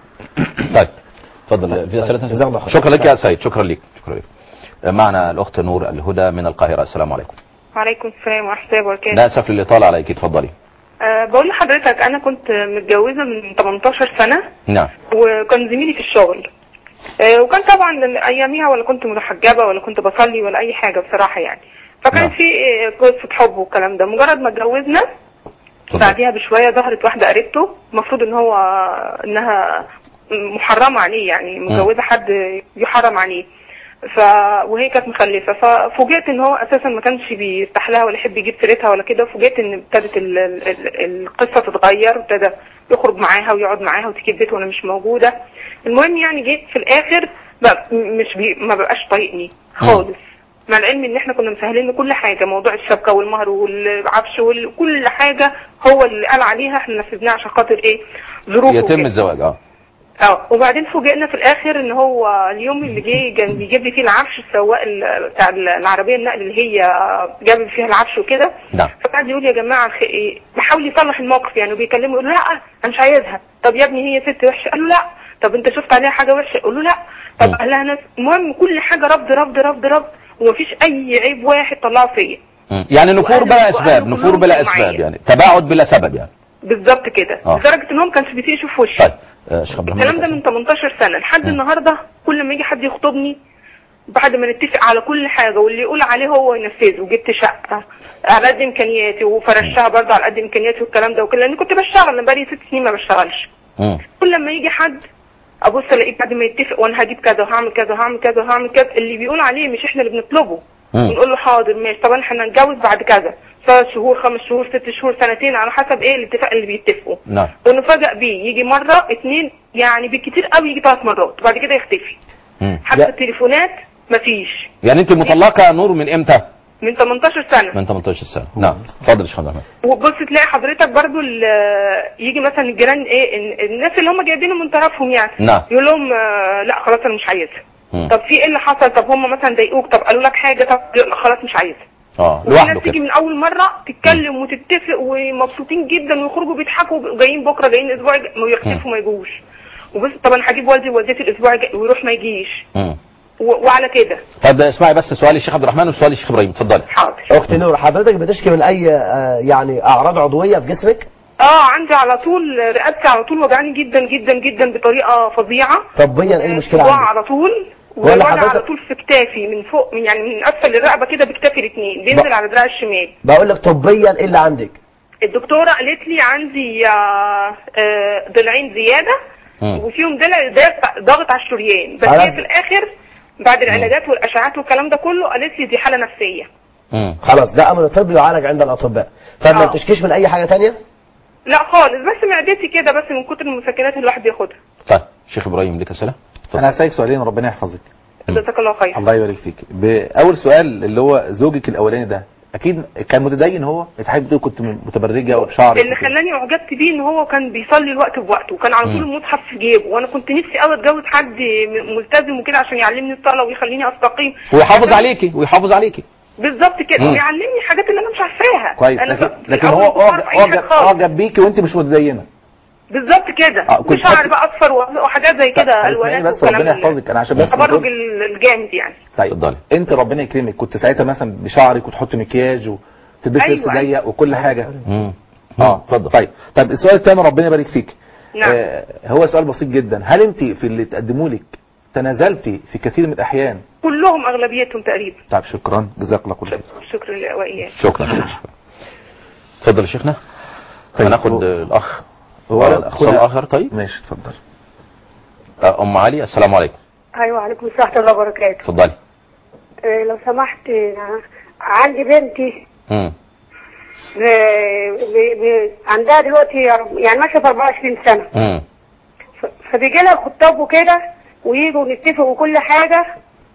طيب اتفضل في اسئله جزاك الله خير. شكرا لك يا سيد شكرا لك شكرا لك معنا الاخت نور الهدى من القاهره السلام عليكم وعليكم السلام ورحمة الله وبركاته لا اسف للاطاله عليك اتفضلي أه بقول لحضرتك أنا كنت متجوزة من 18 سنة نعم وكان زميلي في الشغل أه وكان طبعا أياميها ولا كنت محجبة ولا كنت بصلي ولا أي حاجة بصراحة يعني فكان نعم. في آه، قصة حب والكلام ده مجرد ما اتجوزنا اتفضل. بعديها بشوية ظهرت واحدة قريبته المفروض ان هو انها محرمة عليه يعني متجوزة حد يحرم عليه ف وهي كانت مخلفة ففوجئت ان هو اساسا ما كانش بيرتاح لها ولا يحب يجيب سيرتها ولا كده فوجئت ان ابتدت ال- ال- ال- القصة تتغير وابتدى يخرج معاها ويقعد معاها وتيجي البيت وانا مش موجودة المهم يعني جيت في الاخر بقى مش بي ما بقاش طايقني خالص مع العلم ان احنا كنا مسهلين له كل حاجه موضوع الشبكه والمهر والعفش وكل حاجه هو اللي قال عليها احنا نفذناها عشان خاطر ايه ظروفه يتم وكده. الزواج اه اه وبعدين فوجئنا في الاخر ان هو اليوم اللي جه كان بيجيب لي فيه العفش السواق ال- بتاع العربيه النقل اللي هي جاب فيها العفش وكده نعم فقعد يقول يا جماعه الخ- إيه، بيحاول يصلح الموقف يعني وبيكلمه يقول له لا انا مش عايزها طب يا ابني هي ست وحشه قال له لا طب انت شفت عليها حاجه وحشه يقول له لا طب مم. قال لها ناس المهم كل حاجه رفض رفض رفض رفض ومفيش اي عيب واحد طلعه فيا مم. يعني نفور وأهله- بلا اسباب وأهله نفور كلهم بلا كانوا اسباب معايا. يعني تباعد بلا سبب يعني بالظبط كده آه. لدرجه ان هو ما كانش بيطيق يشوف وشي طيب آه، شيخ عبد الرحمن الكلام ده من 18 سنة لحد مم. النهاردة كل ما يجي حد يخطبني بعد ما نتفق على كل حاجة واللي يقول عليه هو ينفذه وجبت شقة على قد امكانياتي وفرشتها برضه على قد امكانياتي والكلام ده وكده لان كنت بشتغل انا بقالي ست سنين ما بشتغلش مم. كل ما يجي حد ابص الاقيه بعد ما يتفق وانا هجيب كذا وهعمل كذا وهعمل كذا وهعمل كذا اللي بيقول عليه مش احنا اللي بنطلبه مم. ونقول له حاضر ماشي طبعا احنا هنتجوز بعد كذا ثلاث شهور خمس شهور ست شهور سنتين على حسب ايه الاتفاق اللي بيتفقوا نعم ونفاجئ بيه يجي مرة اتنين يعني بالكتير قوي يجي ثلاث مرات وبعد كده يختفي مم. حتى يا- التليفونات مفيش يعني انت مطلقه نور من امتى؟ من 18 سنة من 18 سنه نعم اتفضل يا شيخ عبد الرحمن وبص تلاقي حضرتك برضو ال- يجي مثلا الجيران ايه ال- الناس اللي هم جايبينه من طرفهم يعني نعم. يقول لهم آه، لا خلاص انا مش عايزها مم. طب في ايه اللي حصل طب هم مثلا ضايقوك طب قالوا لك حاجه طب لا خلاص مش عايزها اه وفي لوحده ناس تيجي كده من اول مره تتكلم وتتفق ومبسوطين جدا ويخرجوا بيضحكوا ويبقوا جايين بكره جايين الاسبوع الجاي ما يختفوا ما يجوش وبس طب انا هجيب والدي ووالدتي الاسبوع الجاي ويروح ما يجيش مم. و- وعلى كده طب اسمعي بس سؤال الشيخ عبد الرحمن وسؤال الشيخ ابراهيم اتفضلي حاضر اخت نور حضرتك بتشكي من اي آه، يعني اعراض عضويه في جسمك اه عندي على طول رقبتي على طول وجعاني جدا جدا جدا بطريقه فظيعه طبيا ايه المشكله صداع عندك على طول ولا ووجع على حضرتك- طول في كتافي من فوق من يعني من اسفل الرقبه كده بكتافي الاثنين بينزل على دراع الشمال بقول لك طبيا ايه اللي عندك الدكتوره قالت لي عندي آه، آه، ضلعين زياده مم. وفيهم ضلع ضاغط- ضاغط على الشريان بس على- هي في الاخر بعد العلاجات والاشعاعات والكلام ده كله قالت لي دي حاله نفسيه مم. خلاص ده امر طبي يعالج عند الاطباء فما آه. بتشكيش من اي حاجه تانية لا خالص بس معدتي كده بس من كتر المسكنات اللي الواحد بياخدها طيب شيخ ابراهيم لك اسئله انا هسألك سؤالين ربنا يحفظك جزاك الله خير الله يبارك فيك باول سؤال اللي هو زوجك الاولاني ده اكيد كان متدين هو انت حضرتك بتقول كنت متبرجه وبشعرك اللي خلاني اعجبت بيه ان هو كان بيصلي الوقت بوقته وكان على طول مم. المصحف في جيبه وانا كنت نفسي قوي اتجوز حد م- ملتزم وكده عشان يعلمني الصلاه ويخليني استقيم ويحافظ عشان- عليكي ويحافظ عليكي بالظبط كده مم. ويعلمني حاجات اللي انا مش عارفاها كويس انا لكن, في لكن الأول هو كنت أعرف اعجب أي حاجة اعجب خالص. اعجب بيكي وانت مش متدينه بالظبط كده آه، كنت وشعر فاكر- بقى اصفر وحاجات زي طب كده اسمعيني الوانات بس والكلام ربنا ده. يحفظك انا عشان بس التبرج بقول- ال- الجامد يعني طيب اتفضلي. انت ربنا يكرمك كنت ساعتها مثلا بشعرك وتحط مكياج وتلبسي أيوة، لبس أيوة. ضيق وكل حاجه مم. اه اتفضل طيب طيب السؤال الثاني ربنا يبارك فيك نعم. آه هو سؤال بسيط جدا هل انت في اللي تقدموا لك تنازلتي في كثير من الاحيان كلهم اغلبيتهم تقريبا طيب شكرا جزاك الله كل خير شكرا لله واياك شكرا شكرا اتفضل يا شيخنا طيب، هناخد هو- الاخ هو آه، اتصال اخر طيب ماشي اتفضل آه، ام علي السلام عليكم ايوه عليكم السلام ورحمه الله وبركاته اتفضلي آه، لو سمحت آه، عندي بنتي مم. ب... ب... ب... عندها دلوقتي يعني ماشيه في 24 سنه مم. ف... فبيجي لها خطاب وكده ويجوا نتفق وكل حاجه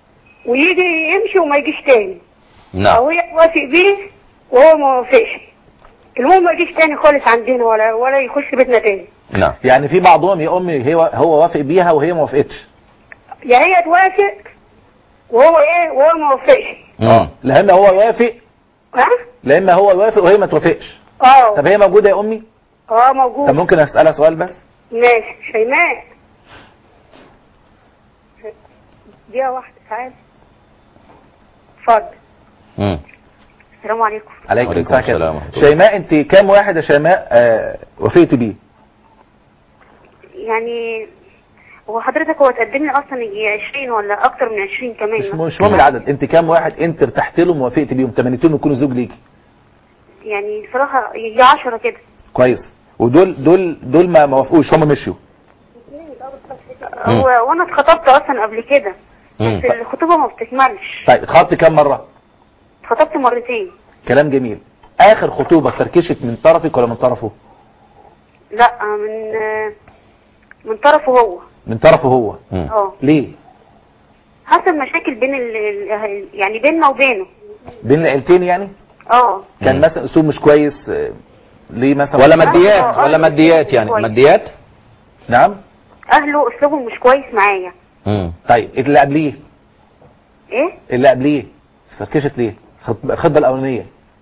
ويجي يمشي وما يجيش تاني نعم او هي توافق بيه وهو ما وافقش المهم ما يجيش تاني خالص عندنا ولا ولا يخش بيتنا تاني نعم يعني في بعضهم يا امي هو هو وافق بيها وهي ما وافقتش يا هي توافق وهو ايه وهو ما وافقش مم. لا اما هو يوافق ها لا اما هو يوافق وهي ما توافقش اه طب هي موجوده يا امي اه موجود طب ممكن اسالها سؤال بس ماشي شيماء دقيقة واحدة تعال اتفضل مم. السلام عليكم عليكم وعليكم السلام السلام كده. ورحمة الله. شيماء انت كام واحد يا شيماء آه وافقت بيه يعني هو حضرتك هو تقدم لي اصلا يجي 20 ولا اكتر من 20 كمان مش مش مهم العدد انت كام واحد انت ارتحت لهم ووافقت بيهم تمنيتهم يكونوا زوج ليكي يعني صراحة يجي 10 كده كويس ودول دول دول ما ما وافقوش هم مشيوا مم. هو وانا اتخطبت اصلا قبل كده مم. بس الخطوبة ما بتكملش طيب اتخطبت كام مره اتخطبت مرتين كلام جميل اخر خطوبه فركشت من طرفك ولا من طرفه لا من من طرفه هو من طرفه هو مم. اه ليه حصل مشاكل بين ال... ال- يعني بيننا وبينه بين العيلتين يعني اه كان مم. مثلا اسلوب مش كويس آه، ليه مثلا ولا ماديات آه، ولا آه، ماديات يعني كويس. ماديات نعم اهله اسلوبهم مش كويس معايا مم. طيب اللي قبليه ايه اللي قبليه فركشت ليه الخط- الخطبه الاولانيه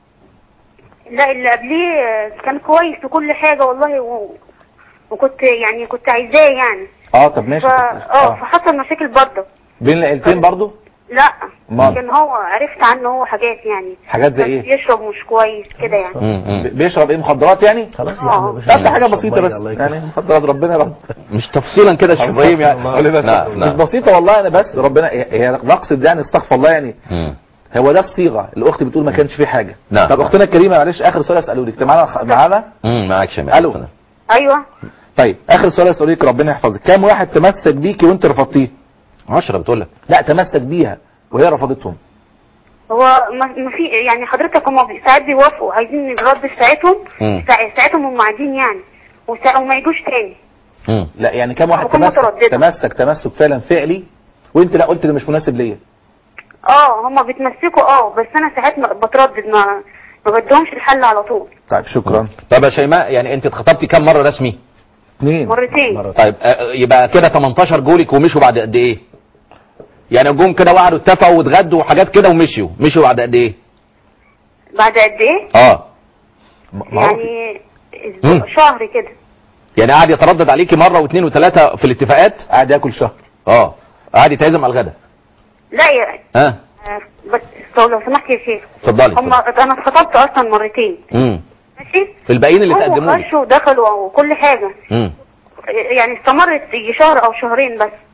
لا اللي قبليه آه، كان كويس وكل حاجة والله و... وكنت يعني كنت عايزاه يعني اه طب ف... ماشي اه فحصل مشاكل برضه بين العيلتين برضو لا أمال؟ كان هو عرفت عنه هو حاجات يعني حاجات زي كان ايه بيشرب مش كويس كده يعني مم. مم. ب- بيشرب ايه مخدرات يعني خلاص آه. مش- لا ده حاجه مش بسيطه مية، بس الله يكرمك. يعني مخدرات ربنا يا رب مش تفصيلا كده يا شيخ ابراهيم يعني الله. نعم مش نعم بسيطه والله انا بس ربنا هي هي نقصد يعني استغفر الله يعني مم. هو ده الصيغه الاخت بتقول ما كانش فيه حاجه نعم. طب اختنا الكريمه معلش اخر سؤال اساله لك انت معانا معانا مم. معاك شمال ألو. ايوه طيب اخر سؤال اساله لك ربنا يحفظك كام واحد تمسك بيكي وانت رفضتيه 10 بتقول لك لا تمسك بيها وهي رفضتهم هو ما ما في يعني حضرتك هم ساعات بيوافقوا عايزين الرد بتاعتهم مم. ساع- ساعتهم هم قاعدين يعني وسا- وما يجوش تاني مم. لا يعني كام واحد أكون تمسك مترددة. تمسك تمسك فعلا فعلي وانت لا قلت ده مش مناسب ليا اه هم بيتمسكوا اه بس انا ساعات ما- بتردد ما ما بدهمش الحل على طول طيب شكرا طب يا شيماء يعني انت اتخطبتي كام مره رسمي اثنين مرتين مرة. طيب آه، يبقى كده 18 جولك ومشوا بعد قد ايه يعني جم كده وقعدوا اتفقوا واتغدوا وحاجات كده ومشيوا مشوا بعد قد ايه بعد قد ايه اه م- معروف. يعني مم. أسبوع- شهر كده يعني قعد يتردد عليكي مره واثنين وثلاثه في الاتفاقات قاعد ياكل شهر اه قعد يتعزم على الغدا لا يا ها آه، بس طب لو سمحت يا شيخ اتفضلي هم اتفضلي. انا اتخطبت اصلا مرتين امم ماشي الباقيين اللي هم تقدموا لك خشوا ودخلوا وكل حاجه امم يعني استمرت يجي شهر او شهرين بس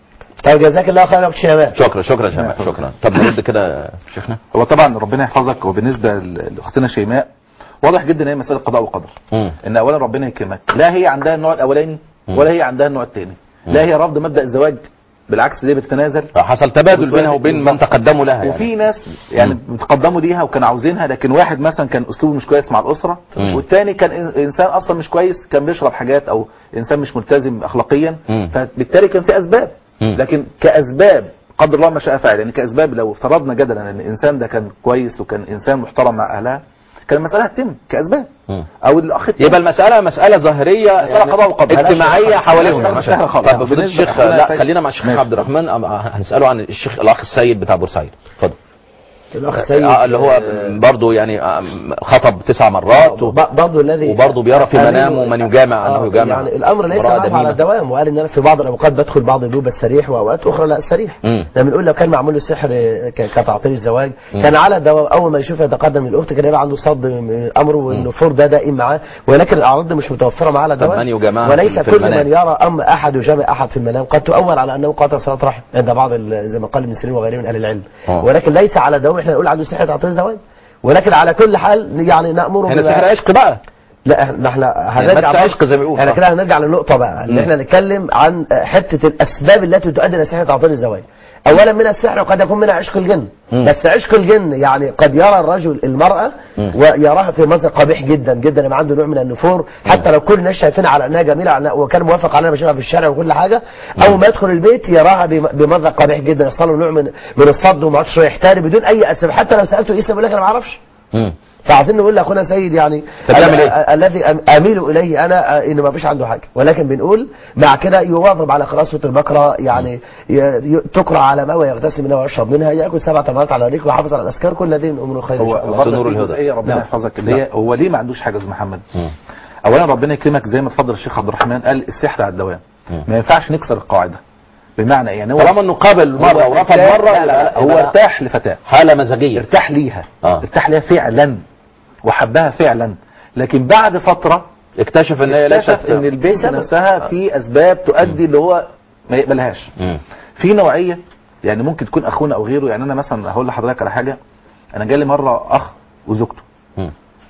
طب جزاك الله خيرا يا أخت شيماء شكرا شكرا يا شيماء شكرا طب نرد كده يا شيخنا هو طبعا ربنا يحفظك وبالنسبه ل- لاختنا شيماء واضح جدا ان هي مساله قضاء وقدر مم. ان اولا ربنا يكرمك لا هي عندها النوع الاولاني ولا هي عندها النوع الثاني لا هي رفض مبدا الزواج بالعكس دي بتتنازل حصل تبادل بينها وبين من تقدموا لها يعني وفي ناس يعني بتقدموا ليها وكانوا عاوزينها لكن واحد مثلا كان اسلوبه مش كويس مع الاسره مم. والتاني كان إن- انسان اصلا مش كويس كان بيشرب حاجات او انسان مش ملتزم اخلاقيا مم. فبالتالي كان في اسباب مم. لكن كاسباب قدر الله ما شاء فعل يعني كاسباب لو افترضنا جدلا ان الانسان ده كان كويس وكان انسان محترم مع اهلها كان المساله هتتم كاسباب مم. او الاخ التاني يبقى المسألة مسألة ظاهرية يعني قضاء وقدر. اجتماعية ملهاش- حواليهم ملهاش يعني سهلة مثلا خالص. طب فضيلة بالنسبة الشيخ لأخونا لا سيد- خلينا مع الشيخ ماشي. عبد الرحمن أم- هنسأله عن الشيخ الأخ السيد بتاع بورسعيد اتفضل الأخ السيد آه، اللي هو آه، برضه يعني آه، خطب تسع مرات و- ب- برضه الذي وبرضه بيرى في أميل- منامه من يجامع أنه آه، يجامع يعني الامر ليس امرأة معروف دميمة. على الدوام وقال ان انا في بعض الاوقات بدخل بعض البيوت السريح واوقات اخرى لا السريح مم. لما بنقول لو كان معمول له سحر ك- كتعطيل الزواج كان على الدوام اول ما يشوف يتقدم الاخت كان يبقى عنده صد من الامر والنفور ده دائم معاه ولكن الاعراض دي مش متوفره معاه على طب الدوام من يجامعها وليس في كل المنام؟ من يرى ام احد يجامع احد في المنام قد تؤول على انه قاطع صلاه رحم عند بعض ال- زي ما قال ابن سيرين وغيره من اهل العلم آه. ولكن ليس على الدوام احنا نقول عنده سحر تعطيل الزواج ولكن على كل حال يعني نامره هنا بما- سحر عشق بقى لا ما احنا يعني هنرجع بس عشق زي ما بيقول. احنا آه. كده هنرجع للنقطة بقى ان مم. احنا نتكلم عن حتة الاسباب التي تؤدي الى سحر تعطيل الزواج اولا من السحر قد يكون منها عشق الجن مم. بس عشق الجن يعني قد يرى الرجل المرأة مم. ويراها في منظر قبيح جدا جدا يبقى عنده نوع من النفور حتى لو كل الناس شايفينها على انها جميلة على إنها- وكان موافق عليها بشوفها في الشارع وكل حاجة اول ما يدخل البيت يراها بم- بمنظر قبيح جدا يحصل له نوع من من الصد وما عادش يحتاري بدون اي اسباب حتى لو سالته ايه السبب يقول لك انا ما اعرفش مم. فعايزين نقول لاخونا سيد يعني فتعمل ال- إيه؟ ال- الذي أم- اميل اليه انا آه، ان ما فيش عنده حاجه ولكن بنقول مع كده يواظب على قراءه سوره البقره يعني ي- ي- تقرا على ماء ويغتسل منها ويشرب منها ياكل سبع تمرات على ريق ويحافظ على الاذكار كل الذين امور خير ان هو شاء الله نور غرض الهدى. الجزئيه ربنا نعم. يحفظك اللي هي هو ليه ما عندوش حاجه يا استاذ محمد مم. اولا ربنا يكرمك زي ما اتفضل الشيخ عبد الرحمن قال السحر على الدوام مم. ما ينفعش نكسر القاعده بمعنى يعني هو طالما انه قابل مرة هو ورفض ارتاح- مرة لا لا لا هو يبقى ارتاح لفتاه حالة مزاجية ارتاح ليها آه. ارتاح ليها فعلا وحبها فعلا لكن بعد فتره اكتشف ان هي ليست اكتشف ان البنت نفسها في اسباب تؤدي اللي هو ما يقبلهاش مم. في نوعيه يعني ممكن تكون اخونا او غيره يعني انا مثلا هقول لحضرتك على حاجه انا جالي مره اخ وزوجته مم.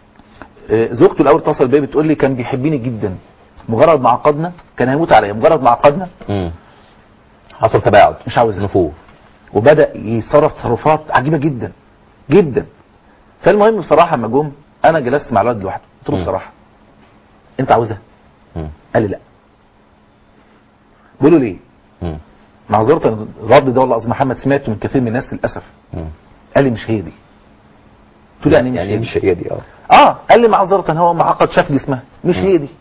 آه، زوجته الاول اتصل بيا بتقول لي كان بيحبني جدا مجرد ما عقدنا كان هيموت عليا مجرد ما عقدنا مم. حصل تباعد مش عاوز نفور وبدا يتصرف تصرفات عجيبه جدا جدا فالمهم بصراحه لما جم انا جلست مع الولد لوحده قلت له مم. بصراحه انت عاوزها مم. قال لي لا بقول له ليه مم. معذره الرد ده والله استاذ محمد سمعته من كثير من الناس للاسف مم. قال لي مش هي دي قلت له يعني مش يعني هي دي مش هي دي اه اه قال لي معذره هو معقد شاف جسمها مش هي دي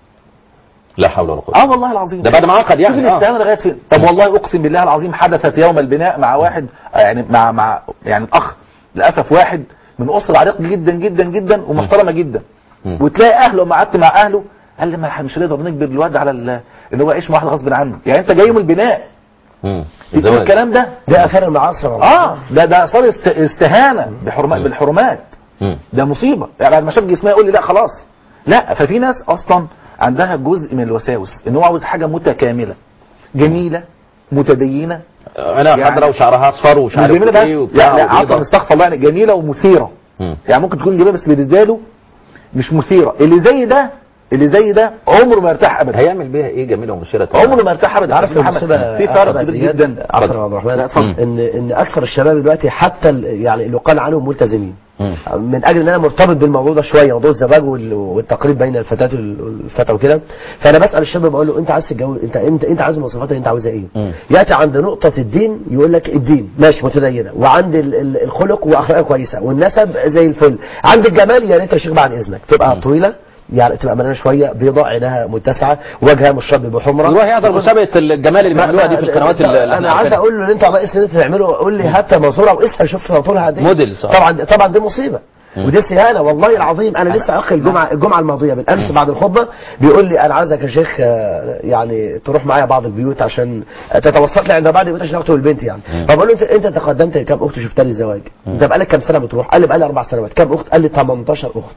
لا حول ولا قوة اه والله العظيم ده بعد ما عقد يعني، شوف آه. الاستهانه لغايه فين طب والله اقسم بالله العظيم حدثت يوم البناء مع واحد آه، يعني مع مع يعني الاخ للاسف واحد من اسره عريق جدا جدا جدا ومحترمه جدا مم. وتلاقي اهله لما قعدت مع اهله قال لي ما إحنا مش هنقدر نجبر الواد على ال- ان هو يعيش مع واحد غصب عنه يعني انت جاي من البناء مم. تقول الزواج. الكلام ده ده اثار المعاصر اه ده ده صار است- استهانه بحرمات بالحرمات مم. ده مصيبه يعني بعد ما شاف جسمها يقول لي لا خلاص لا ففي ناس اصلا عندها جزء من الوساوس ان هو عاوز حاجه متكامله جميله متدينه انا يعني- خضرا وشعرها اصفر ومش مش عارف جميله ايه بس وبتاع لا, لا عفوا وبيضة. استغفر الله يعني جميله ومثيره مم. يعني ممكن تكون جميله بس بالنسبه له مش مثيره اللي زي ده اللي زي ده عمره ما يرتاح ابدا هيعمل بيها ايه جميله ومبشره عمره ما يرتاح ابدا عارف أستاذ محمد المصيبة في فرق كبير جدا عفوا يا عبد الرحمن لا، اتفضل. ان ان اكثر الشباب دلوقتي حتى ال- يعني اللي قال عنهم ملتزمين مم. من اجل ان انا مرتبط بالموضوع ده شويه موضوع الزواج وال- والتقريب بين الفتاه وال- والفتى وكده فانا بسال الشاب بقول له انت عايز تتجوز انت انت انت عايز المواصفات اللي انت عاوزها ايه؟ مم. ياتي عند نقطه الدين يقول لك الدين ماشي متدينه وعند ال- ال- الخلق واخلاقها كويسه والنسب زي الفل عند الجمال يا ريت يا شيخ بعد اذنك تبقى طويله يعني تبقى مليانه شويه بيضاء عينها متسعه وجهها مشرب بحمره يروح يحضر مسابقه الجمال اللي بيعملوها دي في القنوات اللي اللي انا احنا عايز عارفينها. اقول له اللي انت ناقص ان انت تعمله قول لي هات منصوره واسال شوف طولها قد ايه موديل صح. طبعا طبعا دي مصيبه ودي استهانه والله العظيم انا لسه اخ الجمعه الجمعه الماضيه بالامس بعد الخطبه بيقول لي انا عايزك يا شيخ آه، يعني تروح معايا بعض البيوت عشان تتوسط لي عند بعض البيوت عشان اخته البنت يعني فبقول له انت انت تقدمت كام اخت شفتها لي الزواج انت بقالك كام سنه بتروح قال لي بقالي اربع سنوات كام اخت قال لي 18 اخت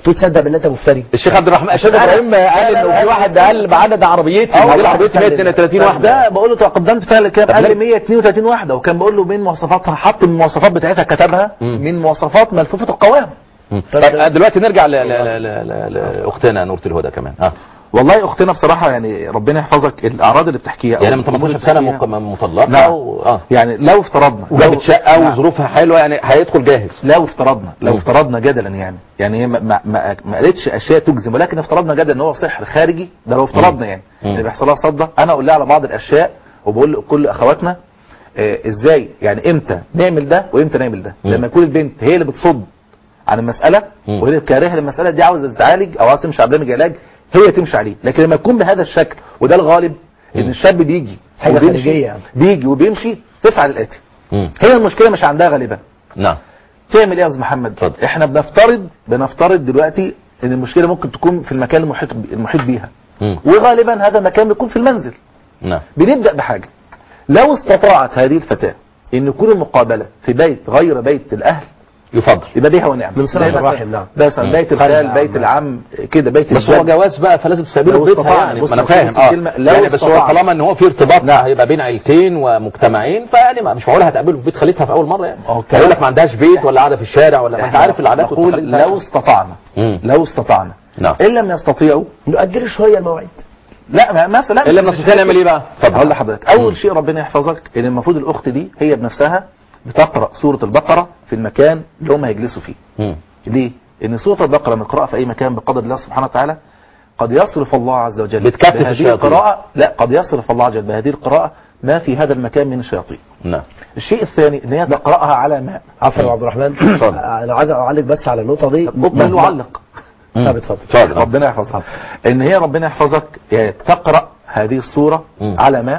تقول تصدق بالله انت مفتري الشيخ عبد الرحمن الشيخ ابراهيم قال انه في واحد قال بعدد عربيتي آه، موديل عربيتي والله. 132 ده واحده بقول له تقدمت فعلا كام طب قال لي ليه؟ 132 واحده وكان بقول له من مواصفاتها حط من المواصفات بتاعتها كتبها مم. من مواصفات ملفوفه القوام مم. طيب آه، دلوقتي نرجع ل- ل- ل- ل- ل- لاختنا نورة الهدى كمان اه والله اختنا بصراحه يعني ربنا يحفظك الاعراض اللي بتحكيها يعني أو من 18 الأمور سنه اللي مق- بتحكيها. مطلقه نعم. و... اه يعني لو افترضنا وجابت شقه نعم. وظروفها حلوه يعني هيدخل جاهز لو افترضنا لو مم. افترضنا جدلا يعني يعني هي ما ما ما, ما قالتش اشياء تجزم ولكن افترضنا جدلا ان هو سحر خارجي ده لو افترضنا يعني مم. اللي بيحصل لها صدى انا اقول لها على بعض الاشياء وبقول لكل اخواتنا آه ازاي يعني امتى نعمل ده وامتى نعمل ده مم. لما يكون البنت هي اللي بتصد عن المساله مم. وهي اللي كارهه للمساله دي عاوزه تتعالج او عاوزه تمشي على برنامج علاج هي تمشي عليه لكن لما يكون بهذا الشكل وده الغالب ان مم. الشاب بيجي حاجة وبيمشي- خارجية يعني. بيجي وبيمشي تفعل الاتي مم. هنا المشكله مش عندها غالبا نعم تعمل ايه يا استاذ محمد اتفضل. احنا بنفترض بنفترض دلوقتي ان المشكله ممكن تكون في المكان المحيط المحيط بيها مم. وغالبا هذا المكان بيكون في المنزل نعم بنبدا بحاجه لو استطاعت هذه الفتاه ان يكون المقابله في بيت غير بيت الاهل يفضل يبقى بها ونعم من صلة زي مثلا- الرحم، نعم. مثلا بيت خارج الخال العم. بيت العم كده بيت بس هو الجد. جواز بقى فلازم تستقبله لو في بيتها استطاع- يعني بص ما انا بص فاهم بص اه الكلمة، لو يعني بس هو استطاع. طالما ان هو في ارتباط هيبقى بين عيلتين ومجتمعين فيعني ما- مش معقول هتقابله في بيت خالتها في اول مره يعني أوكي. هيقول لك ما عندهاش بيت ولا قاعده في الشارع ولا ما انت إحنا عارف العادات نقول والتقاليد لو بتاعتها. استطعنا مم. لو استطعنا نعم ان لم يستطيعوا نؤجل شويه المواعيد لا ما- مثلا الا لما نستطيع نعمل ايه بقى؟ هقول لحضرتك اول شيء ربنا يحفظك ان المفروض الاخت دي هي بنفسها بتقرا سوره البقره في المكان اللي هم هيجلسوا فيه مم. ليه ان سوره البقره لما تقراها في اي مكان بقدر الله سبحانه وتعالى قد يصرف الله عز وجل بتكتف بهذه الشياطين. القراءه لا قد يصرف الله عز وجل بهذه القراءه ما في هذا المكان من الشياطين نعم الشيء الثاني ان هي تقراها على ماء عفوا يا عبد الرحمن اتفضل. انا عايز اعلق بس على النقطه دي مقبل وعلق مم. طب اتفضل اتفضل ربنا يحفظها ان هي ربنا يحفظك يعني تقرا هذه السوره مم. على ماء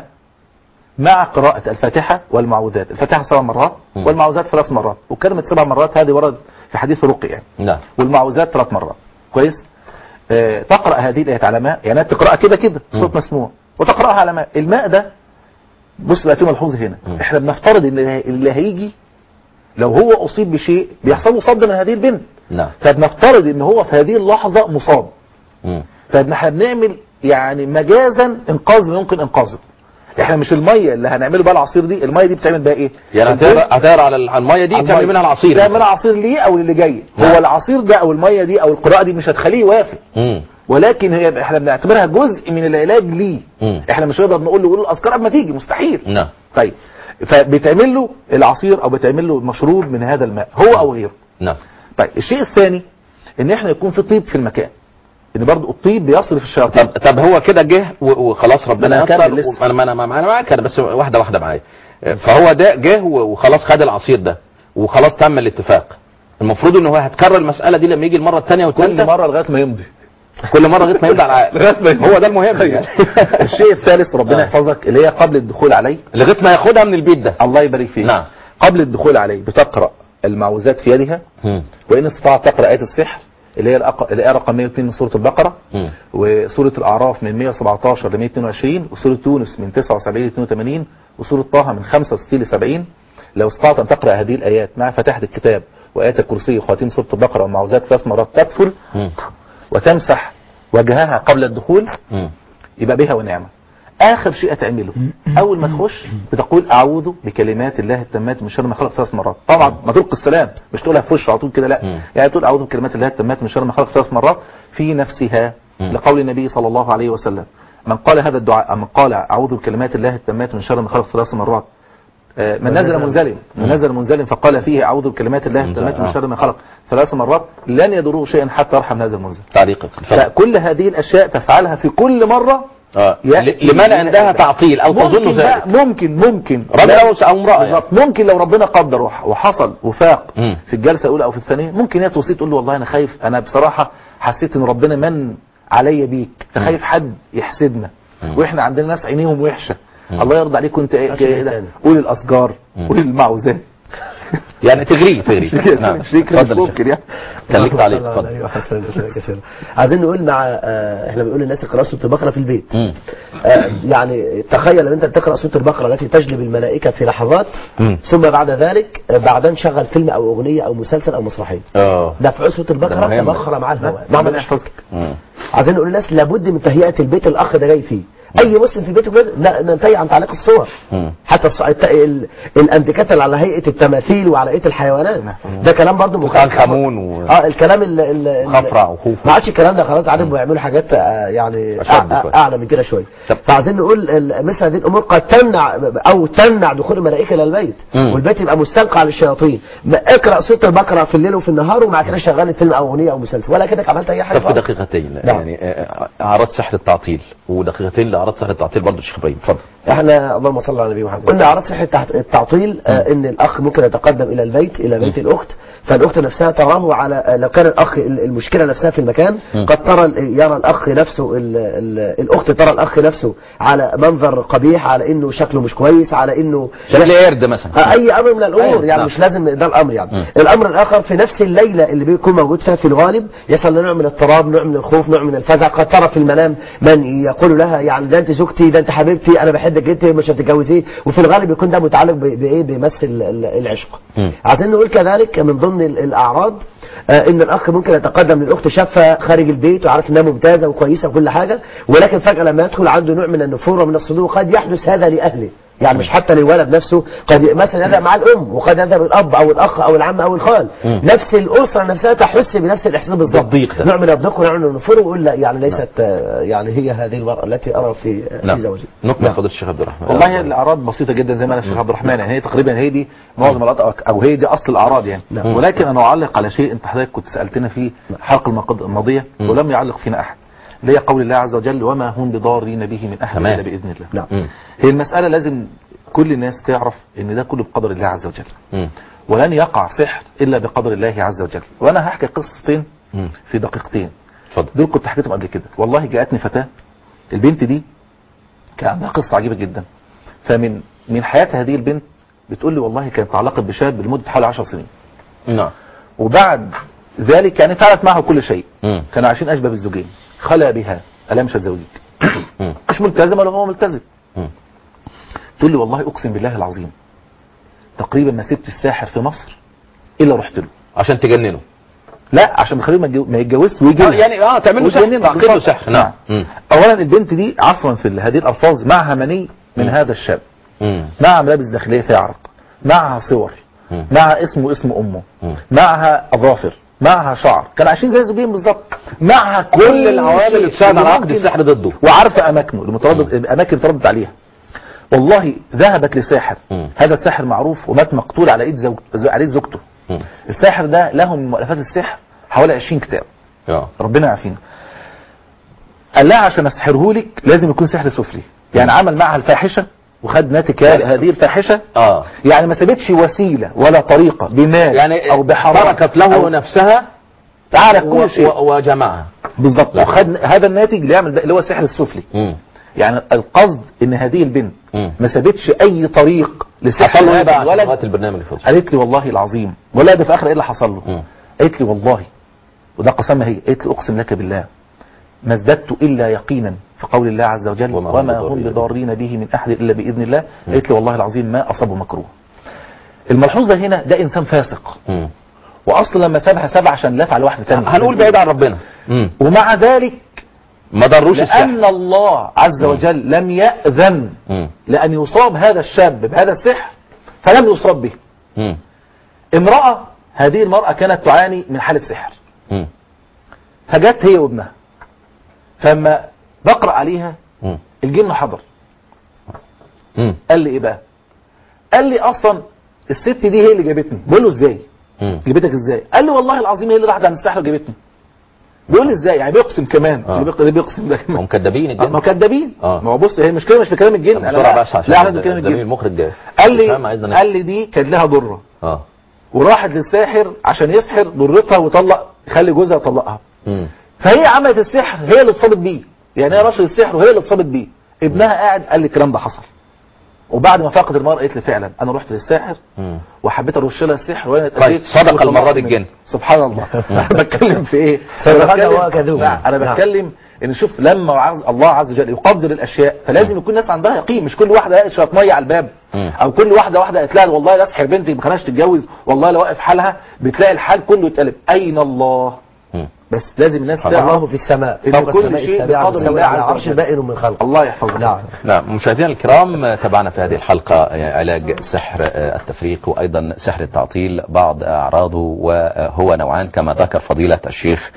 مع قراءة الفاتحة والمعوذات الفاتحة سبع مرات مم. والمعوذات ثلاث مرات وكلمة سبع مرات هذه ورد في حديث رقي يعني نعم والمعوذات ثلاث مرات كويس آه تقرأ هذه الآيات على ماء يعني تقرأها كده كده صوت مسموع وتقرأها على ماء الماء ده بص بقى في ملحوظ هنا مم. احنا بنفترض ان اللي هيجي لو هو أصيب بشيء بيحصل له صد من هذه البنت نعم فبنفترض ان هو في هذه اللحظة مصاب مم. فاحنا بنعمل يعني مجازا انقاذ ما يمكن انقاذه احنا مش الميه اللي هنعمله بقى العصير دي الميه دي بتعمل بقى ايه يعني هتقرا هتقرا على ال- على الميه دي على تعمل المية. منها العصير تعمل مثلاً. عصير ليه او للي جاي نعم. هو العصير ده او الميه دي او القراءه دي مش هتخليه يوافق مم. ولكن هي احنا بنعتبرها جزء من العلاج ليه مم. احنا مش هنقدر نقول له قول الاذكار قبل ما تيجي مستحيل نعم طيب فبيتعمل له العصير او بيتعمل له مشروب من هذا الماء هو او غيره نعم طيب الشيء الثاني ان احنا يكون في طيب في المكان ان برضو الطيب بيصرف الشياطين طب طب هو كده جه و- وخلاص ربنا أنا يسر هكمل لسه. و- انا ما انا ما انا معاك انا بس واحده واحده معايا فهو ده جه و- وخلاص خد العصير ده وخلاص تم الاتفاق المفروض ان هو هتكرر المساله دي لما يجي المره الثانيه كل والثالثه مره لغايه ما يمضي كل مره لغايه ما يبدا على لغاية ما يمضي. هو ده المهم يعني الشيء الثالث ربنا آه. يحفظك اللي هي قبل الدخول عليه لغايه ما ياخدها من البيت ده الله يبارك فيك نعم. قبل الدخول عليه بتقرا المعوذات في يدها مم. وان استطاعت تقرا ايه السحر اللي هي الأق- الايه رقم 102 من سوره البقره مم. وسوره الاعراف من 117 ل 122 وسوره يونس من 79 ل 82 وسوره طه من 65 ل 70 لو استطعت ان تقرا هذه الايات مع فتحه الكتاب وايات الكرسي وخواتيم سوره البقره والمعوذات ثلاث مرات تكفل مم. وتمسح وجهها قبل الدخول مم. يبقى بها ونعمة اخر شيء هتعمله اول ما تخش بتقول اعوذ بكلمات الله التامات من شر ما خلق ثلاث مرات طبعا ما تلقي السلام مش تقولها في وشه على طول كده لا مم. يعني تقول اعوذ بكلمات الله التامات من شر ما خلق ثلاث مرات في نفسها مم. لقول النبي صلى الله عليه وسلم من قال هذا الدعاء من قال اعوذ بكلمات الله التامات من شر ما خلق ثلاث مرات آه، من نزل منزلم من نزل منزلم فقال فيه اعوذ بكلمات الله منزل، التامات من آه. شر ما خلق ثلاث مرات لن يضره شيئا حتى يرحم هذا المنزل تعليقك اتفضل. فكل هذه الاشياء تفعلها في كل مره اه يأتي ل- لمن بها عندها إذا. تعطيل او تظن ممكن بقى- ذلك ممكن ممكن رجل لا- أو- او امراه يعني. بالظبط ممكن لو ربنا قدر وح- وحصل وفاق مم. في الجلسه الاولى او في الثانيه ممكن هي توصي تقول له والله انا خايف انا بصراحه حسيت ان ربنا من عليا بيك فخايف حد يحسدنا مم. واحنا عندنا ناس عينيهم وحشه مم. الله يرضى عليك وانت ايه عشان كده تاني. قول الاذكار مم. قول المعوذات يعني تغريه تغريه نعم شريك اتفضل يا ممكن شيخ. يعني كان ليك تعليق الله اتفضل عليه وحسن الأسئلة كثيرة. عايزين نقول مع آه، احنا بنقول للناس اقرأ سورة البقرة في البيت مم. آه، يعني تخيل ان انت بتقرأ سورة البقرة التي تجلب الملائكة في لحظات مم. ثم بعد ذلك آه، بعدين شغل فيلم او اغنية او مسلسل او مسرحية اه ده في سورة ده البقرة مهم. تبخر مع الهواء نعم نعم يحفظك مم. عايزين نقول للناس لابد من تهيئة البيت الاخ ده جاي فيه اي مسلم في بيته كده لا ننتهي عن تعليق الصور مم. حتى الص... الت... ال... الانتيكات اللي على هيئه التماثيل وعلى هيئه الحيوانات ده كلام برضه توت عنخ آمون و- اه الكلام ال... ال... ال- خفرع وخوفو. ما عادش الكلام ده خلاص عارف بيعملوا حاجات آه، يعني أشد أع- شوية. اعلى من كده شويه طب. فعايزين نقول ال- مثل هذه الامور قد تمنع او تمنع دخول الملائكه الى البيت مم. والبيت يبقى مستنقع للشياطين ما اقرا سوره البقره في الليل وفي النهار ومع كده شغال الفيلم او اغنيه او مسلسل ولا كده عملت اي حاجه طب في خالص. دقيقتين نعم. يعني آه، اعراض سحر التعطيل ودقيقتين لاعراض سحر التعطيل برضه الشيخ ابراهيم اتفضل احنا اللهم صل على النبي محمد قلنا اعراض صحه التع- التعطيل آه ان الاخ ممكن يتقدم الى البيت الى بيت الاخت فالاخت نفسها تراه على آه، لو كان الاخ ال- المشكله نفسها في المكان مم. قد ترى ال- يرى الاخ نفسه ال ال الاخت ترى الاخ نفسه على منظر قبيح على انه شكله مش كويس على انه شكل قرد مثلا آه، اي امر من الامور أيوة، يعني نعم. مش لازم ده الامر يعني مم. الامر الاخر في نفس الليله اللي بيكون موجود فيها في الغالب يصل لنوع من الاضطراب نوع من الخوف نوع من الفزع قد ترى في المنام من يقول لها يعني ده انت زوجتي ده انت حبيبتي انا بحبك انت مش هتتجوزيه وفي الغالب يكون ده متعلق ب- بايه بمس ال- ال- العشق مم. عايزين نقول كذلك من ضمن ال- الاعراض آه، ان الاخ ممكن يتقدم للاخت شافها خارج البيت وعارف انها ممتازه وكويسه وكل حاجه ولكن فجاه لما يدخل عنده نوع من النفور ومن الصدور قد يحدث هذا لاهله يعني مش حتى للولد نفسه قد ي- مثلا يذهب مع الام وقد يذهب الاب او الاخ او العم او الخال مم. نفس الاسره نفسها تحس بنفس الاحساس بالضبط بالضيق ده. نوع من الضيق ونوع من النفور ويقول لا يعني ليست آه، يعني هي هذه المراه التي ارى في في نعم زوجي نكمل فضيله الشيخ عبد الرحمن والله هي الاعراض بسيطه جدا زي ما انا الشيخ عبد الرحمن يعني هي تقريبا هي دي معظم الاعراض أو- او هي دي اصل الاعراض يعني نعم. ولكن انا اعلق على شيء انت حضرتك كنت سالتنا فيه الحلقه المقد- الماضيه مم. ولم يعلق فينا احد اللي هي قول الله عز وجل وما هم بضارين به من احد تمام. الا باذن الله نعم. مم. هي المساله لازم كل الناس تعرف ان ده كله بقدر الله عز وجل مم. ولن يقع سحر الا بقدر الله عز وجل وانا هحكي قصتين مم. في دقيقتين اتفضل دول كنت حكيتهم قبل كده والله جاءتني فتاة البنت دي كان عندها قصة عجيبة جدا فمن من حياة هذه البنت بتقول لي والله كانت تعلقت بشاب لمدة حوالي 10 سنين نعم وبعد ذلك يعني فعلت معه كل شيء مم. كانوا عايشين أشبه بالزوجين خلى بها ألا مش هتزوجك مم. مش ملتزم ولا هو ملتزم مم. تقول لي والله أقسم بالله العظيم تقريبا ما سبت الساحر في مصر إلا رحت له عشان تجننه لا عشان خليه ما يتجو- ما يتجوزش ويجي آه، يعني اه تعمل له سحر ويجننه. تعقد له بالظبط. سحر نعم مم. اولا البنت دي عفوا في هذه الالفاظ معها مني من مم. هذا الشاب مم. معها ملابس داخليه فيها عرق معها صور مم. معها اسمه اسم امه مم. معها اظافر معها شعر كانوا عايشين زي زوجين بالظبط معها كل العوامل شيء اللي تساعد على عقد ممكن- السحر ضده وعارفه اماكنه المتردد الاماكن اللي متردد عليها والله ذهبت لساحر مم. هذا الساحر معروف ومات مقتول على ايد زوج... على ايد زوجته مم. الساحر ده له من مؤلفات السحر حوالي 20 كتاب اه ربنا يعافينا قال لها عشان اسحره لك لازم يكون سحر سفلي يعني عمل معها الفاحشه وخد ناتج هذه الفاحشه اه يعني ما سابتش وسيله ولا طريقه بمال يعني او بحرام تركت له أو نفسها تعالى و- كل شيء و- وجمعها بالظبط وخد هذا الناتج اللي يعمل اللي هو السحر السفلي مم. يعني القصد ان هذه البنت مم. ما سابتش اي طريق لسحر حصل له ايه هذا بقى عشان الولد وقت البرنامج الفضل قالت لي والله العظيم ولا ده في اخر ايه اللي حصل له مم. قالت لي والله وده قسمها هي قالت لي اقسم لك بالله ما ازددت الا يقينا في قول الله عز وجل وما وما, هم وما هم بضارين بضارين به من احد الا باذن الله قالت لي والله العظيم ما اصابه مكروه الملحوظه هنا ده انسان فاسق مم. واصلا لما سابها سابها عشان لف على واحده ثانيه هنقول بعيد عن ربنا مم. ومع ذلك ما ضروش السحر لان الله عز وجل لم ياذن مم. لان يصاب هذا الشاب بهذا السحر فلم يصاب به مم. امراه هذه المراه كانت تعاني من حاله سحر مم. فجت هي وابنها فلما بقرا عليها مم. الجن حضر مم. قال لي ايه بقى قال لي اصلا الست دي هي اللي جابتني بقول له ازاي مم. جابتك ازاي قال لي والله العظيم هي اللي راحت عند السحر وجابتني بيقول لي ازاي يعني بيقسم كمان آه. اللي بيق- اللي بيقسم ده هم كمان كدابين آه، ما الجن هو كدابين آه. ما هو بص هي المشكله مش في كلام الجن طب انا بسرعه لا بس عشان لا علاقه بكلام الزميل الجن المخرج جاي قال فاهم؟ عايزنا لي نفهم. قال لي دي كانت لها ضره اه وراحت للساحر عشان يسحر ضرتها وطلق يخلي جوزها يطلقها مم. فهي عملت السحر هي اللي اتصابت بيه يعني هي رشد السحر وهي اللي اتصابت بيه ابنها قاعد قال لي الكلام ده حصل وبعد ما فقد المرأة قالت لي فعلا انا رحت للساحر مم. وحبيت ارش لها السحر وانا طيب، اتأذيت صدق وطلعت المرة دي منه. الجن. سبحان الله انا بتكلم في ايه صدق أنا بتكلم- وهو كذوب. لا انا نعم. بتكلم ان شوف لما عز الله عز وجل يقدر الاشياء فلازم يكون الناس عندها يقين مش كل واحده لقت شويه ميه على الباب مم. او كل واحده واحده قالت لها والله لا اسحر بنتي ما خليهاش تتجوز والله لو واقف حالها بتلاقي الحال كله اتقلب اين الله مم. بس لازم الناس الله تعرف في السماء إن فوق كل السماء شيء السابعة بقدر مستوى الله على عز عرش وجل. بائن من خلقه الله يحفظك نعم نعم مشاهدينا الكرام تابعنا في هذه الحلقة علاج سحر التفريق وأيضا سحر التعطيل بعض أعراضه وهو نوعان كما ذكر فضيلة الشيخ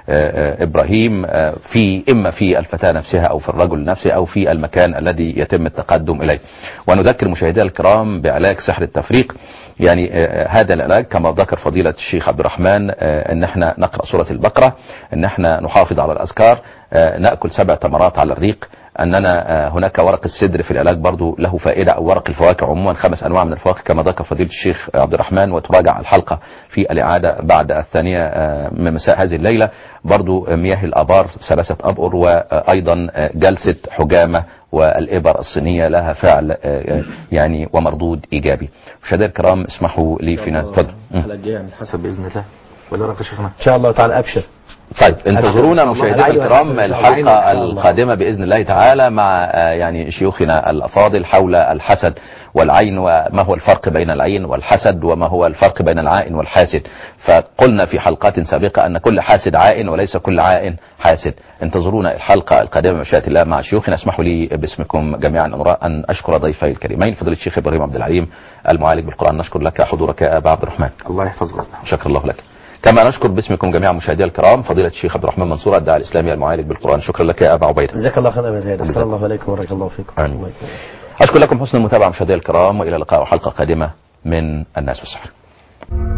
إبراهيم في إما في الفتاة نفسها أو في الرجل نفسه أو في المكان الذي يتم التقدم إليه ونذكر مشاهدينا الكرام بعلاج سحر التفريق يعني هذا العلاج كما ذكر فضيلة الشيخ عبد الرحمن ان احنا نقرأ سورة البقرة ان احنا نحافظ على الأذكار نأكل سبع تمرات على الريق اننا هناك ورق السدر في العلاج برضو له فائدة او ورق الفواكه عموما خمس انواع من الفواكه كما ذكر فضيلة الشيخ عبد الرحمن وتراجع الحلقة في الاعادة بعد الثانية من مساء هذه الليلة برضو مياه الابار ثلاثة ابقر وايضا جلسة حجامة والإبر الصينية لها فعل يعني ومردود إيجابي مشاهدينا الكرام اسمحوا لي في ناس تفضل الحلقة الجاية من حسب بإذن الله ولا رأيك يا شيخنا ان شاء الله تعالى ابشر طيب انتظرونا مشاهدينا أيوة، الكرام أيوة، الحلقة أيوة. القادمة بإذن الله تعالى مع آه، يعني شيوخنا الأفاضل حول الحسد والعين وما هو الفرق بين العين والحسد وما هو الفرق بين العائن والحاسد فقلنا في حلقات سابقة أن كل حاسد عائن وليس كل عائن حاسد انتظرونا الحلقة القادمة بمشيئة الله مع شيوخنا اسمحوا لي باسمكم جميعا أمراء أن أشكر ضيفي الكريمين فضيلة الشيخ إبراهيم عبد العليم المعالج بالقرآن نشكر لك حضورك يا أبا عبد الرحمن الله يحفظك شكر الله لك كما نشكر باسمكم جميعا مشاهدينا الكرام فضيلة الشيخ عبد الرحمن منصور الداعي الإسلامي المعالج بالقرآن شكرا لك يا أبا عبيدة جزاك الله خيرا يا زيد احسن الله عليكم وبارك الله فيكم آمين. الله يكرمك. أشكر لكم حسن المتابعة مشاهدينا الكرام وإلى اللقاء وحلقة قادمة من الناس والسحر